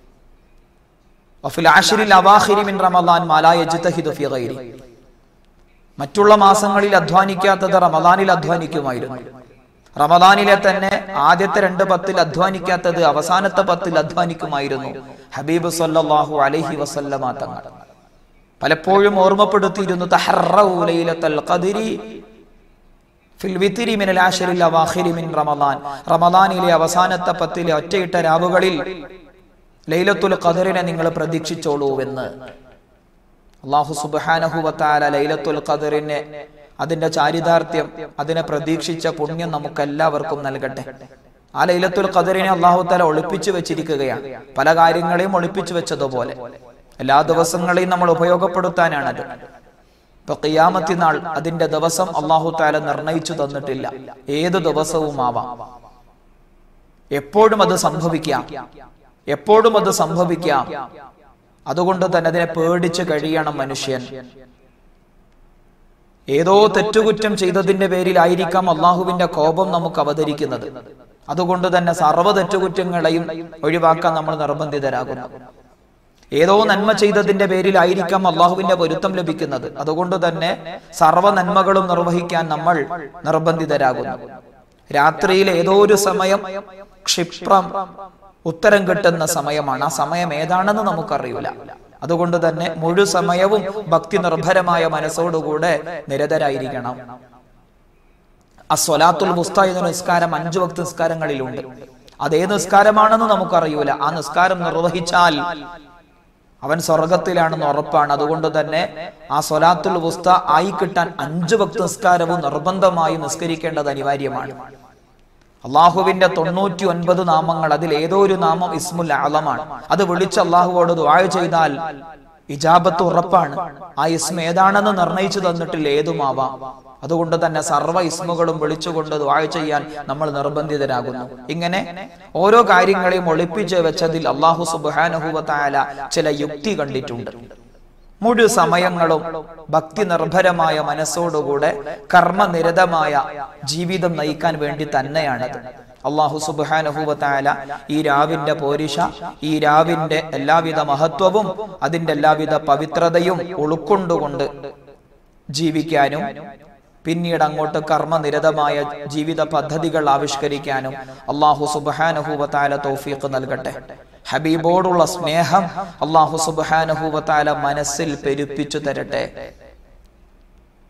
വഫിൽ അശ്രിൽ അവാഖിരി മിൻ റമളാൻ മാല യജ്തഹിദു ഫീ ഗൈരി മറ്റുള്ള മാസങ്ങളിൽ അധ്വാനിക്കാത്തത് റമദാനിൽ അധ്വാനിക്കുമായിരുന്നു റമദാനിലെ തന്നെ ആദ്യത്തെ രണ്ട് പത്തിൽ അധ്വാനിക്കാത്തത് അവസാനത്തെ പത്തിൽ അധ്വാനിക്കുമായിരുന്നു ഹബീബ് സല്ലല്ലാഹു അലൈഹി വസല്ലമ തങ്ങൾ പലപ്പോഴും ഓർമ്മപ്പെടുത്തിയിരുന്നു തഹറൗ ലൈലത്തുൽ ഖദ്രി ഫിൽ വിത്തിരി മിനൽ ആശരിൽ അവാഖിരി മിൻ റമദാൻ റമദാനിലെ അവസാനത്തെ പത്തിലെ ഒറ്റയിട്ട രാവുകളിൽ ലൈലത്തുൽ ഖദറിനെ നിങ്ങൾ പ്രതീക്ഷിച്ചോളൂ എന്ന് അള്ളാഹു സുബാനഹുവത്താല ലൈലത്തുൽ ഖദറിനെ അതിന്റെ ചാരിതാർത്ഥ്യം അതിനെ പ്രതീക്ഷിച്ച പുണ്യം നമുക്ക് എല്ലാവർക്കും നൽകട്ടെ ആ ലൈലത്തുൽ ഖദറിനെ അള്ളാഹു താല ഒളിപ്പിച്ചു വെച്ചിരിക്കുകയാണ് പല കാര്യങ്ങളെയും ഒളിപ്പിച്ചു വെച്ചതുപോലെ എല്ലാ ദിവസങ്ങളെയും നമ്മൾ ഉപയോഗപ്പെടുത്താനാണത് ഇപ്പൊ ഖിയാമത്തി നാൾ അതിന്റെ ദിവസം അള്ളാഹു താല നിർണയിച്ചു തന്നിട്ടില്ല ഏത് ദിവസവും ആവാം എപ്പോഴും അത് സംഭവിക്കാം എപ്പോഴും അത് സംഭവിക്കാം അതുകൊണ്ട് തന്നെ അതിനെ പേടിച്ച് കഴിയണം മനുഷ്യൻ ഏതോ തെറ്റുകുറ്റം ചെയ്തതിന്റെ പേരിലായിരിക്കാം അള്ളാഹുവിന്റെ കോപം നമുക്ക് അവതരിക്കുന്നത് അതുകൊണ്ട് തന്നെ സർവ്വ തെറ്റുകുറ്റങ്ങളെയും ഒഴിവാക്കാൻ നമ്മൾ നിർബന്ധിതരാകുന്നു ഏതോ നന്മ ചെയ്തതിന്റെ പേരിലായിരിക്കാം അള്ളാഹുവിന്റെ പൊരുത്തം ലഭിക്കുന്നത് അതുകൊണ്ട് തന്നെ സർവ്വ നന്മകളും നിർവഹിക്കാൻ നമ്മൾ നിർബന്ധിതരാകുന്നു രാത്രിയിൽ ഏതോ ഒരു സമയം ക്ഷിപ്രം ഉത്തരം കിട്ടുന്ന സമയമാണ് ആ സമയം ഏതാണെന്ന് നമുക്കറിയില്ല അതുകൊണ്ട് തന്നെ മുഴു സമയവും ഭക്തി നിർഭരമായ മനസ്സോടുകൂടെ നിരതരായിരിക്കണം അസ്വലാത്തുൽ മുസ്ത എന്ന നിസ്കാരം അഞ്ചു ഭക്തി നിസ്കാരങ്ങളിലുണ്ട് അതേ നിസ്കാരമാണെന്ന് നമുക്കറിയൂല ആ നിസ്കാരം നിർവഹിച്ചാൽ അവൻ സ്വർഗത്തിലാണെന്ന് ഉറപ്പാണ് അതുകൊണ്ട് തന്നെ ആ സ്വലാത്തുൽ വുസ്ത ആയി കിട്ടാൻ അഞ്ചു ഭക്തി നിസ്കാരവും നിർബന്ധമായി നിസ്കരിക്കേണ്ടത് അനിവാര്യമാണ് അള്ളാഹുവിന്റെ തൊണ്ണൂറ്റി ഒൻപത് നാമങ്ങൾ അതിൽ ഏതോ ഒരു നാമം ഇസ്മുൽ ആലമാണ് അത് വിളിച്ച് അള്ളാഹുവോട് ദുആ ചെയ്താൽ ഇജാബത്ത് ഉറപ്പാണ് ആ ഇസ്മ ഏതാണെന്ന് നിർണയിച്ചു തന്നിട്ടില്ല ഏതുമാവാം അതുകൊണ്ട് തന്നെ സർവ്വ ഇസ്മുകളും വിളിച്ചുകൊണ്ട് ദുആ ചെയ്യാൻ നമ്മൾ നിർബന്ധിതരാകുന്നു ഇങ്ങനെ ഓരോ കാര്യങ്ങളെയും ഒളിപ്പിച്ച് വെച്ചതിൽ അള്ളാഹു സുബാനഹുവത്തായ ചില യുക്തി കണ്ടിട്ടുണ്ട് മുഴു സമയങ്ങളും ഭക്തി നിർഭരമായ മനസ്സോടുകൂടെ കർമ്മനിരതമായ ജീവിതം നയിക്കാൻ വേണ്ടി തന്നെയാണത് അള്ളാഹു സുബാനഹുവത്തായ ഈ രാവിന്റെ പോരിഷ ഈ രാവിന്റെ എല്ലാവിധ മഹത്വവും അതിന്റെ എല്ലാവിധ പവിത്രതയും ഉൾക്കൊണ്ടുകൊണ്ട് ജീവിക്കാനും പിന്നീട് അങ്ങോട്ട് കർമ്മനിരതമായ ജീവിത പദ്ധതികൾ ആവിഷ്കരിക്കാനും അള്ളാഹു സുബാനഹുവത്തായ തൗഫീഖ് നൽകട്ടെ ഹബീബോടുള്ള സ്നേഹം അള്ളാഹു സുബാനഹുവത്താല മനസ്സിൽ പെരുപ്പിച്ചു തരട്ടെ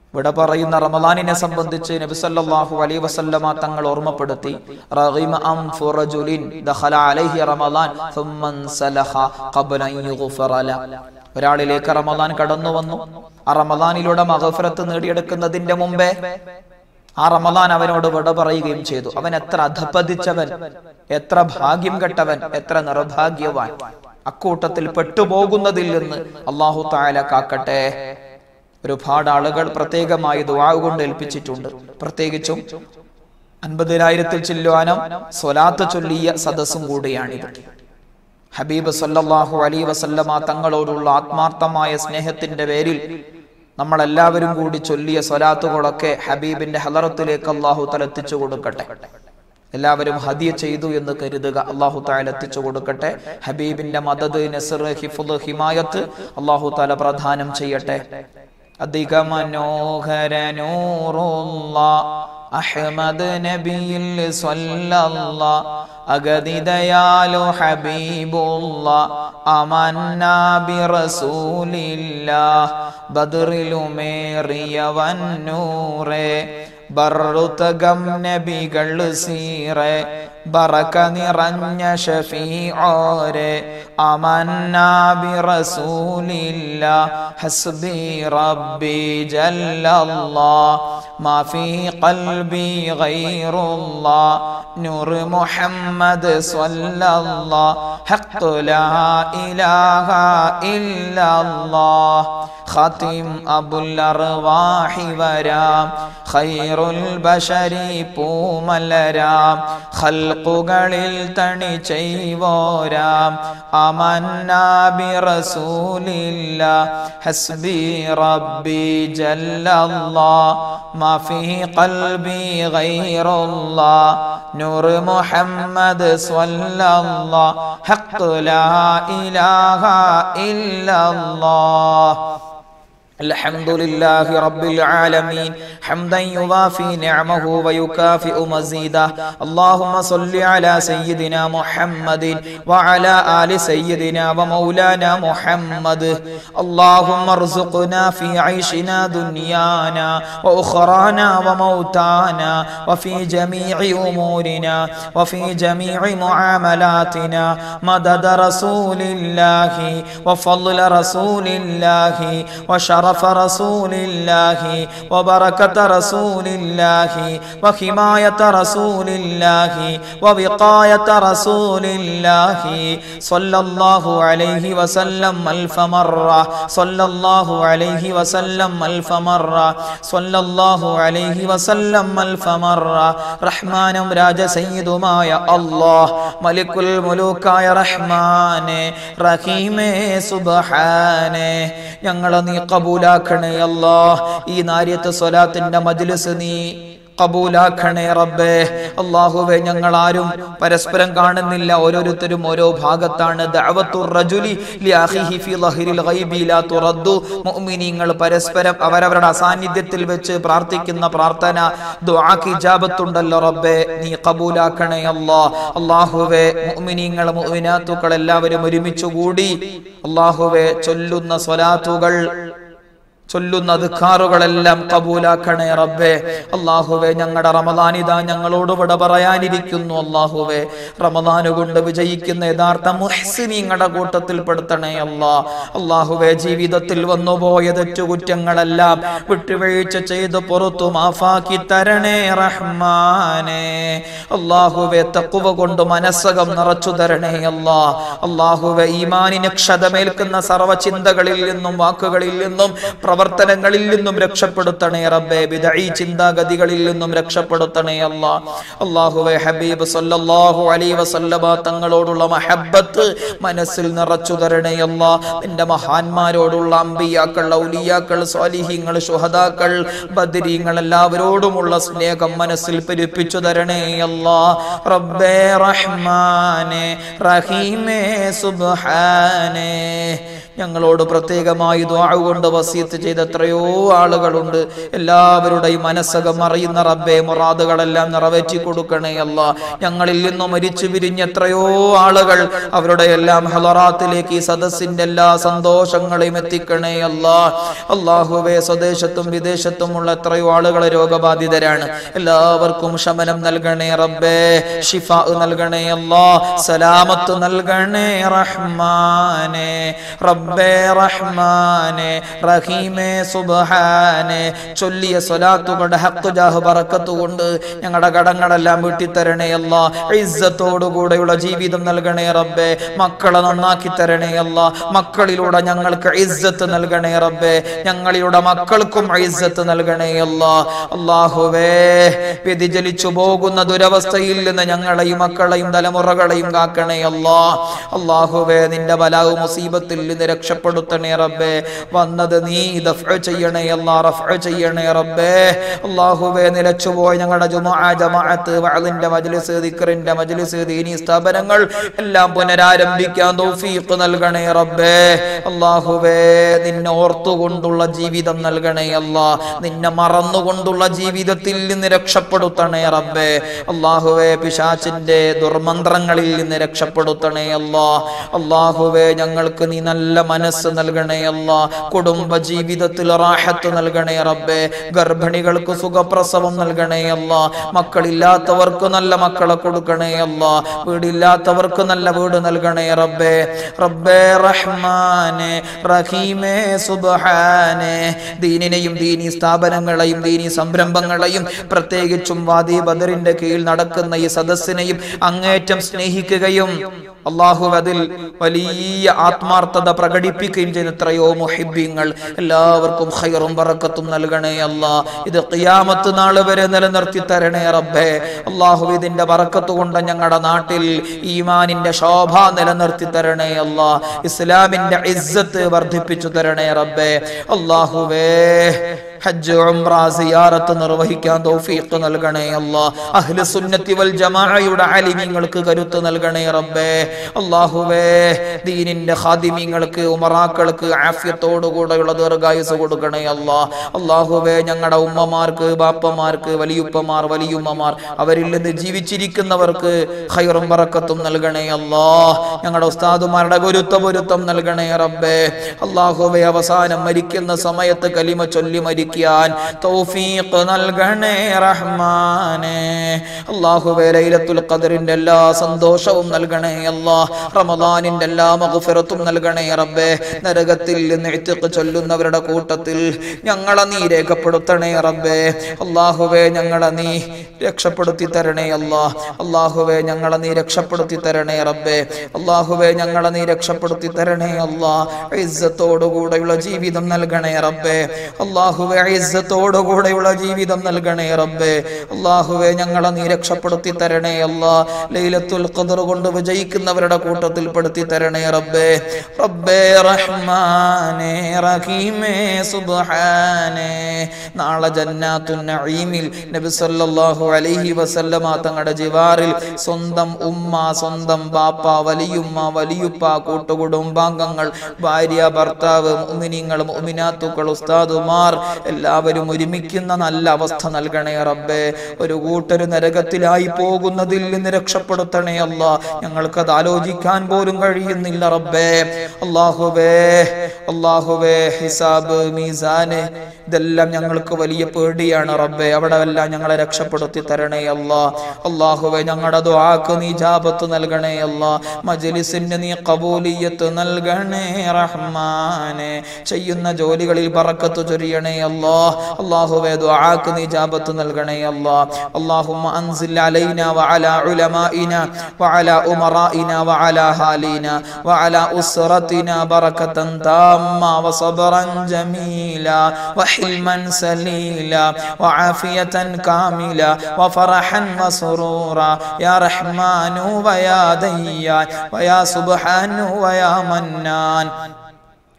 ഇവിടെ പറയുന്ന റമദാനിനെ സംബന്ധിച്ച് നബി സല്ലല്ലാഹു അലൈഹി വസല്ലമ തങ്ങൾ ഓർമ്മപ്പെടുത്തി റഗിമ അൻഫു റജുലിൻ ദഖല അലൈഹി റമദാൻ സുമ്മ സലഹ ഖബ്ല അൻ യുഗ്ഫറ ല ഒരാളിലേക്ക് റമദാൻ കടന്നു വന്നു ആ റമദാനിലൂടെ മഗഫിറത്ത് നേടിയെടുക്കുന്നതിന്റെ മുമ്പേ ആ റമദാൻ അവനോട് വിട പറയുകയും ചെയ്തു അവൻ എത്ര അധപ്പതിച്ചവൻ എത്ര ഭാഗ്യം കെട്ടവൻ എത്ര നിർഭാഗ്യവാൻ അക്കൂട്ടത്തിൽ പെട്ടുപോകുന്നതിൽ നിന്ന് അള്ളാഹു താല കാക്കട്ടെ ഒരുപാട് ആളുകൾ പ്രത്യേകമായി ദുആ കൊണ്ട് ഏൽപ്പിച്ചിട്ടുണ്ട് പ്രത്യേകിച്ചും അൻപതിനായിരത്തിൽ ചില്ലുവാനം സ്വലാത്ത് ചൊല്ലിയ സദസ്സും കൂടിയാണിത് ഹബീബ് സല്ലല്ലാഹു അലൈ വസല്ലമ തങ്ങളോടുള്ള ആത്മാർത്ഥമായ സ്നേഹത്തിന്റെ പേരിൽ നമ്മളെല്ലാവരും കൂടി ചൊല്ലിയ സ്വലാത്തുകളൊക്കെ ഹബീബിന്റെ ഹലറത്തിലേക്ക് അള്ളാഹു തല എത്തിച്ചു കൊടുക്കട്ടെ എല്ലാവരും ഹദിയ ചെയ്തു എന്ന് കരുതുക അള്ളാഹു താല എത്തിച്ചു കൊടുക്കട്ടെ ഹബീബിന്റെ മദത് നസർ ഹിഫുദ് ഹിമായത്ത് അള്ളാഹു താല പ്രദാനം ചെയ്യട്ടെ അധിക മനോഹര നൂറുള്ള അഹ്മദ് നബിയിൽ സ്വല്ലല്ല അഗതിദയാലു ഹബീബുള്ള അമന്നാ ബിറസൂലില്ല ബദറിലുമേറിയവൻ നൂറേ ബറുതകം നബികൾ സീറെ ബറക നിറഞ്ഞ ഷഫീഓരെ അമന്നാ ബിറസൂലില്ല ഹസ്ബി റബ്ബി ജല്ലല്ലാ മാ ഫീ ഖൽബി ഗൈറുല്ലാ നൂർ മുഹമ്മദ് സ്വല്ലല്ലാ ഹഖ് ലാ ഇലാഹ ഇല്ലല്ലാ ഖാതിം അബുൽ അർവാഹി വരാം ഖൈറുൽ ബശരി പൂമലരാം ഖൽഖുകളിൽ തണി ചെയ്വോരാം അമന്നാ ബിറസൂലില്ല ഹസ്ബി റബ്ബി ജല്ലല്ലാ മാ ഫീ ഖൽബി ഗൈറുല്ലാ നൂർ മുഹമ്മദ് സ്വല്ലല്ലാ ഹഖ് ലാ ഇലാഹ ഇല്ലല്ലാ الحمد لله رب العالمين حمدا يوافي نعمه ويكافئ مزيده اللهم صل على سيدنا محمد وعلى آل سيدنا ومولانا محمد اللهم ارزقنا في عيشنا دنيانا وأخرانا وموتانا وفي جميع أمورنا وفي جميع معاملاتنا مدد رسول الله وفضل رسول الله وشرف رسول الله وبركة رسول الله وحماية رسول الله ووقاية رسول الله صلى الله عليه وسلم ألف مرة صلى الله عليه وسلم ألف مرة صلى الله عليه وسلم ألف مرة റഹ്മാനും രാജസയ്യിദുമായ അല്ലാഹ് മലിക്കുൽ മുലൂക്കായ റഹ്മാനെ റഹീമേ സുബ്ഹാനെ ഞങ്ങളെ നീ കബൂലാക്കണേ അല്ലാ ഈ നാര്യത്ത് സ്വലാത്തിന്റെ മജ്ലിസ് നീ കബൂലാക്കണേ റബ്ബേ അള്ളാഹുവെ ഞങ്ങൾ ആരും പരസ്പരം കാണുന്നില്ല ഓരോരുത്തരും ഓരോ ഭാഗത്താണ് ദഅവത്തുർ റജുലി ലിഅഖിഹി ഫി ലഹരിൽ ഗൈബി ലാ തുറദ്ദു മുഅ്മിനീങ്ങൾ പരസ്പരം അവരവരുടെ അസാന്നിധ്യത്തിൽ വെച്ച് പ്രാർത്ഥിക്കുന്ന പ്രാർത്ഥന ദുആക്ക് ഇജാബത്തുണ്ടല്ലോ റബ്ബേ നീ കബൂലാക്കണേ അല്ലാ അള്ളാഹുവെ മുഅ്മിനീങ്ങൾ മുഅ്മിനാത്തുക്കൾ എല്ലാവരും ഒരുമിച്ച് കൂടി അള്ളാഹുവെ ചൊല്ലുന്ന സ്വലാത്തുകൾ ചൊല്ലുന്ന അധികാറുകളെല്ലാം കബൂലാക്കണേ റബ്ബേ അള്ളാഹുവെ ഞങ്ങളുടെ റമദാനിത ഞങ്ങളോട് വിട പറയാനിരിക്കുന്നു അള്ളാഹുവെ റമദാന് കൊണ്ട് വിജയിക്കുന്ന യഥാർത്ഥ മുഹ്സിനീങ്ങളുടെ കൂട്ടത്തിൽ പെടുത്തണേ അല്ലാ അള്ളാഹുവെ ജീവിതത്തിൽ വന്നുപോയ തെറ്റുകുറ്റങ്ങളെല്ലാം വിട്ടുവീഴ്ച ചെയ്ത് പുറത്തു മാഫാക്കി തരണേ റഹ്മാനെ അള്ളാഹുവെ തക്കുവ കൊണ്ട് മനസ്സകം നിറച്ചു തരണേ അല്ലാ അള്ളാഹുവെ ഈമാനിന് ക്ഷതമേൽക്കുന്ന സർവ്വ ചിന്തകളിൽ നിന്നും വാക്കുകളിൽ നിന്നും പ്രവർത്തനങ്ങളിൽ നിന്നും രക്ഷപ്പെടുത്തണേ റബ്ബേ വിദഈ ചിന്താഗതികളിൽ നിന്നും രക്ഷപ്പെടുത്തണേ അല്ലാ അള്ളാഹുവെ ഹബീബ് സല്ലല്ലാഹു അലൈഹി വസല്ലമ തങ്ങളോടുള്ള മഹബ്ബത്ത് മനസ്സിൽ നിറച്ചു തരണേ അല്ലാ നിന്റെ മഹാന്മാരോടുള്ള അമ്പിയാക്കൾ ഔലിയാക്കൾ സ്വാലിഹീങ്ങൾ ശുഹദാക്കൾ ബദരീങ്ങൾ എല്ലാവരോടുമുള്ള സ്നേഹം മനസ്സിൽ പെരുപ്പിച്ചു തരണേ അല്ലാ റബ്ബേ റഹ്മാനെ റഹീമേ സുബ്ഹാനേ ഞങ്ങളോട് പ്രത്യേകമായി ദ്വാ കൊണ്ട് വസീത്ത് ചെയ്ത എത്രയോ ആളുകളുണ്ട് എല്ലാവരുടെയും മനസ്സകം അറിയുന്ന റബ്ബെ മുറാദുകളെല്ലാം നിറവേറ്റി കൊടുക്കണേ അല്ല ഞങ്ങളിൽ നിന്നും മരിച്ചു പിരിഞ്ഞ എത്രയോ ആളുകൾ അവരുടെ എല്ലാം ഹലറാത്തിലേക്ക് ഈ സദസ്സിന്റെ എല്ലാ സന്തോഷങ്ങളെയും എത്തിക്കണേ അല്ല അള്ളാഹുവെ സ്വദേശത്തും വിദേശത്തുമുള്ള എത്രയോ ആളുകൾ രോഗബാധിതരാണ് എല്ലാവർക്കും ശമനം നൽകണേ റബ്ബേ ഷിഫ നൽകണേ അല്ലാ സലാമത്ത് നൽകണേ റഹ്മാനെ റബ്ബേ റഹ്മാനെ റഹീമേ സുബ്ഹാനെ ചൊല്ലിയ സ്വലാത്തുകളുടെ ഹക്ക് ജാഹ് ബറക്കത്ത് കൊണ്ട് ഞങ്ങളുടെ കടങ്ങളെല്ലാം വീട്ടിത്തരണേ അല്ല ഇസ്സത്തോടുകൂടെയുള്ള ജീവിതം നൽകണേ റബ്ബേ മക്കളെ നന്നാക്കി തരണേ അല്ല മക്കളിലൂടെ ഞങ്ങൾക്ക് ഇസ്സത്ത് നൽകണേ റബ്ബേ ഞങ്ങളിലൂടെ മക്കൾക്കും ഇസ്സത്ത് നൽകണേ അല്ല അള്ളാഹുവേ വ്യതിചലിച്ചു പോകുന്ന ദുരവസ്ഥയിൽ നിന്ന് ഞങ്ങളെയും മക്കളെയും തലമുറകളെയും കാക്കണേ അല്ലാ അള്ളാഹുവേ നിന്റെ ബലാവ് മുസീബത്തിൽ നിന്ന് രക്ഷപ്പെടുത്തണേ റബ്ബേ വന്നത് നീ ദഫ്അ ചെയ്യണേ അല്ലാ റഫ്അ ചെയ്യണേ റബ്ബേ അള്ളാഹുവേ നിലച്ചുപോയ ഞങ്ങളുടെ ജുമുഅ ജമാഅത്ത് വഅലിന്റെ മജ്ലിസ് ദിക്റിന്റെ മജ്ലിസ് ദീനി സ്ഥാപനങ്ങൾ എല്ലാം പുനരാരംഭിക്കാൻ തൗഫീഖ് നൽകണേ റബ്ബേ അള്ളാഹുവേ നിന്നെ ഓർത്തുകൊണ്ടുള്ള ജീവിതം നൽകണേ അല്ലാ നിന്നെ മറന്നുകൊണ്ടുള്ള ജീവിതത്തിൽ നിന്ന് രക്ഷപ്പെടുത്തണേ റബ്ബേ അള്ളാഹുവേ പിശാചിന്റെ ദുർമന്ത്രങ്ങളിൽ നിന്ന് രക്ഷപ്പെടുത്തണേ അല്ലാ അള്ളാഹുവേ ഞങ്ങൾക്ക് നീ നല്ല മനസ്സ് നൽകണേ അല്ലാ കുടുംബ ജീവിതത്തിൽ റാഹത്ത് നൽകണേ റബ്ബേ ഗർഭിണികൾക്ക് സുഖപ്രസവം നൽകണേ അല്ലാ മക്കളില്ലാത്തവർക്ക് നല്ല മക്കളെ കൊടുക്കണേ അല്ലാ വീടില്ലാത്തവർക്ക് നല്ല വീട് നൽകണേ റബ്ബേ റബ്ബേ റഹ്മാനെ റഹീമേ സുബ്ഹാനെ ദീനിനെയും ദീനി സ്ഥാപനങ്ങളെയും ദീനി സംരംഭങ്ങളെയും പ്രത്യേകിച്ചും വാദി ബദറിന്റെ കീഴിൽ നടക്കുന്ന ഈ സദസ്സിനെയും അങ്ങേറ്റം സ്നേഹിക്കുകയും അള്ളാഹു അതിൽ വലിയ ആത്മാർത്ഥത പ്രകടിപ്പിക്കുകയും ചെയ്യുന്ന എത്രയോ മുഹിബ്യങ്ങൾ എല്ലാവർക്കും ഖൈറും ബറക്കത്തും നൽകണേ അല്ലാ ഇത് ഖിയാമത്ത് നാൾ വരെ നിലനിർത്തി തരണേ റബ്ബേ അള്ളാഹു ഇതിന്റെ ബറക്കത്ത് കൊണ്ട് ഞങ്ങളുടെ നാട്ടിൽ ഈമാനിന്റെ ശോഭ നിലനിർത്തി തരണേ അല്ലാ ഇസ്ലാമിന്റെ ഇസ്സത്ത് വർദ്ധിപ്പിച്ചു തരണേ റബ്ബേ അള്ളാഹുവേ ഹജ്ജ് ഉംറ സിയാറത്ത് നിർവഹിക്കാൻ തൗഫീഖ് നൽകണേ അല്ലാ അഹ്ലു സുന്നത്തി വൽ ജമാഅയുടെ ആലിമീങ്ങൾക്ക് കരുത്ത് നൽകണേ റബ്ബേ അല്ലാഹുവേ ദീനിന്റെ ഖാദിമീങ്ങൾക്ക് ഉമറാക്കൾക്ക് ആഫിയത്തോടുകൂടെയുള്ള ദീർഘായുസ് കൊടുക്കണേ അല്ലാ അല്ലാഹുവേ ഞങ്ങളുടെ ഉമ്മമാർക്ക് ബാപ്പമാർക്ക് വലിയുപ്പമാർ വലിയുമ്മമാർ അവരിൽ നിന്ന് ജീവിച്ചിരിക്കുന്നവർക്ക് ഖൈറും ബറക്കത്തും നൽകണേ അല്ലാ ഞങ്ങളുടെ ഉസ്താദുമാരുടെ ഗുരുത്വ പൊരുത്തം നൽകണേ റബ്ബേ അല്ലാഹുവേ അവസാനം മരിക്കുന്ന സമയത്ത് കലിമ ചൊല്ലി മരിക്കാൻ തൗഫീഖ് നൽകണേ റഹ്മാനേ അല്ലാഹുവേ ലൈലത്തുൽ ഖദറിന്റെ എല്ലാ സന്തോഷവും നൽകണേ അല്ലാ റമദാനിന്റെ എല്ലാ മഗ്ഫിറത്തും നൽകണേ റബ്ബേ നരകത്തിൽ നിന്ന് ഇത്തിഖ് ചൊല്ലുന്നവരുടെ കൂട്ടത്തിൽ ഞങ്ങളെ നീ രേഖപ്പെടുത്തണേ റബ്ബേ അല്ലാഹുവേ ഞങ്ങളെ നീ രക്ഷപ്പെടുത്തി തരണേ അല്ലാ അല്ലാഹുവേ ഞങ്ങളെ നീ രക്ഷപ്പെടുത്തി തരണേ റബ്ബേ അല്ലാഹുവേ ഞങ്ങളെ നീ രക്ഷപ്പെടുത്തി തരണേ അല്ലാ ഇസ്സത്തോടുകൂടെയുള്ള ജീവിതം നൽകണേ റബ്ബേ അല്ലാഹുവേ ഇസ്സത്തോടുകൂടെയുള്ള ജീവിതം നൽകണേ റബ്ബേ അല്ലാഹുവേ ഞങ്ങളെ നീ രക്ഷപ്പെടുത്തി തരണേ അല്ലാ ലൈലത്തുൽ ഖദർ കൊണ്ട് വിജയിക്കുന്നവരുടെ കൂട്ടത്തിൽ പെടുത്തി തരണേ റബ്ബേ റബ്ബേ റഹ്മാനേ റഹീമേ സുബ്ഹാനേ നാളെ ജന്നാത്തുൻ നഈമിൽ നബി സല്ലല്ലാഹു അലൈഹി വസല്ലമ തങ്ങളുടെ ജിവാറിൽ സ്വന്തം ഉമ്മ സ്വന്തം ബാപ്പ വലിയുമ്മ വലിയുപ്പ കൂട്ടുകുടുംബാംഗങ്ങൾ ഭാര്യ ഭർത്താവ് മുഅ്മിനീങ്ങൾ മുഅ്മിനാത്തുക്കൾ ഉസ്താദുമാർ എല്ലാവരും ഒരുമിക്കുന്ന നല്ല അവസ്ഥ നൽകണേ റബ്ബേ ഒരു കൂട്ടര് നരകത്തിലായി പോകുന്നതിൽ നിന്ന് രക്ഷപ്പെടുത്തണേ അല്ല ഞങ്ങൾക്കത് ആലോചിക്കാൻ പോലും കഴിയുന്നില്ല റബ്ബേ അള്ളാഹുവേ അള്ളാഹുവേ ഹിസാബ് മീസാന് ഇതെല്ലാം ഞങ്ങൾക്ക് വലിയ പേടിയാണ് റബ്ബേ അവിടെ എല്ലാം ഞങ്ങളെ രക്ഷപ്പെടുത്തി തരണേ അല്ല അള്ളാഹുവേ ഞങ്ങളുടെ ദുആക്ക് നീ ജാബത്ത് നൽകണേ അല്ല മജ്ലിസിന് നീ കബൂലിയത്ത് നൽകണേ റഹ്മാനെ ചെയ്യുന്ന ജോലികളിൽ ബറക്കത്ത് ചൊരിയണേ അല്ലാ അള്ളാഹുവേ ദുആക്ക് നീ ജാബത്ത് നൽകണേ അല്ലാ اللهم أنزل علينا وعلى علمائنا وعلى أمرائنا وعلى حالنا وعلى أسرتنا بركة تامة وصبرا جميلا وحلما سليلا وعافية كاملة وفرحا وسرورا يا رحمن ويا ديان ويا سبحان ويا منان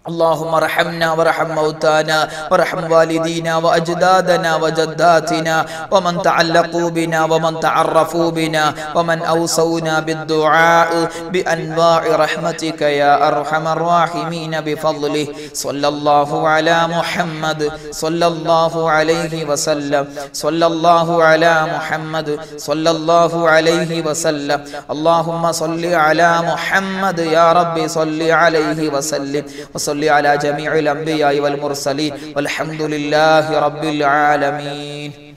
اللهم ارحمنا وارحم موتانا وارحم والدينا واجدادنا وجداتنا ومن تعلقوا بنا ومن تعرفوا بنا ومن اوصونا بالدعاء بانواع رحمتك يا ارحم الراحمين بفضله صلى الله على محمد صلى الله عليه وسلم صلى الله على محمد صلى الله عليه وسلم اللهم صل على محمد يا رب صل عليه وسلم وصل على جميع الأنبياء والمرسلين والحمد لله رب العالمين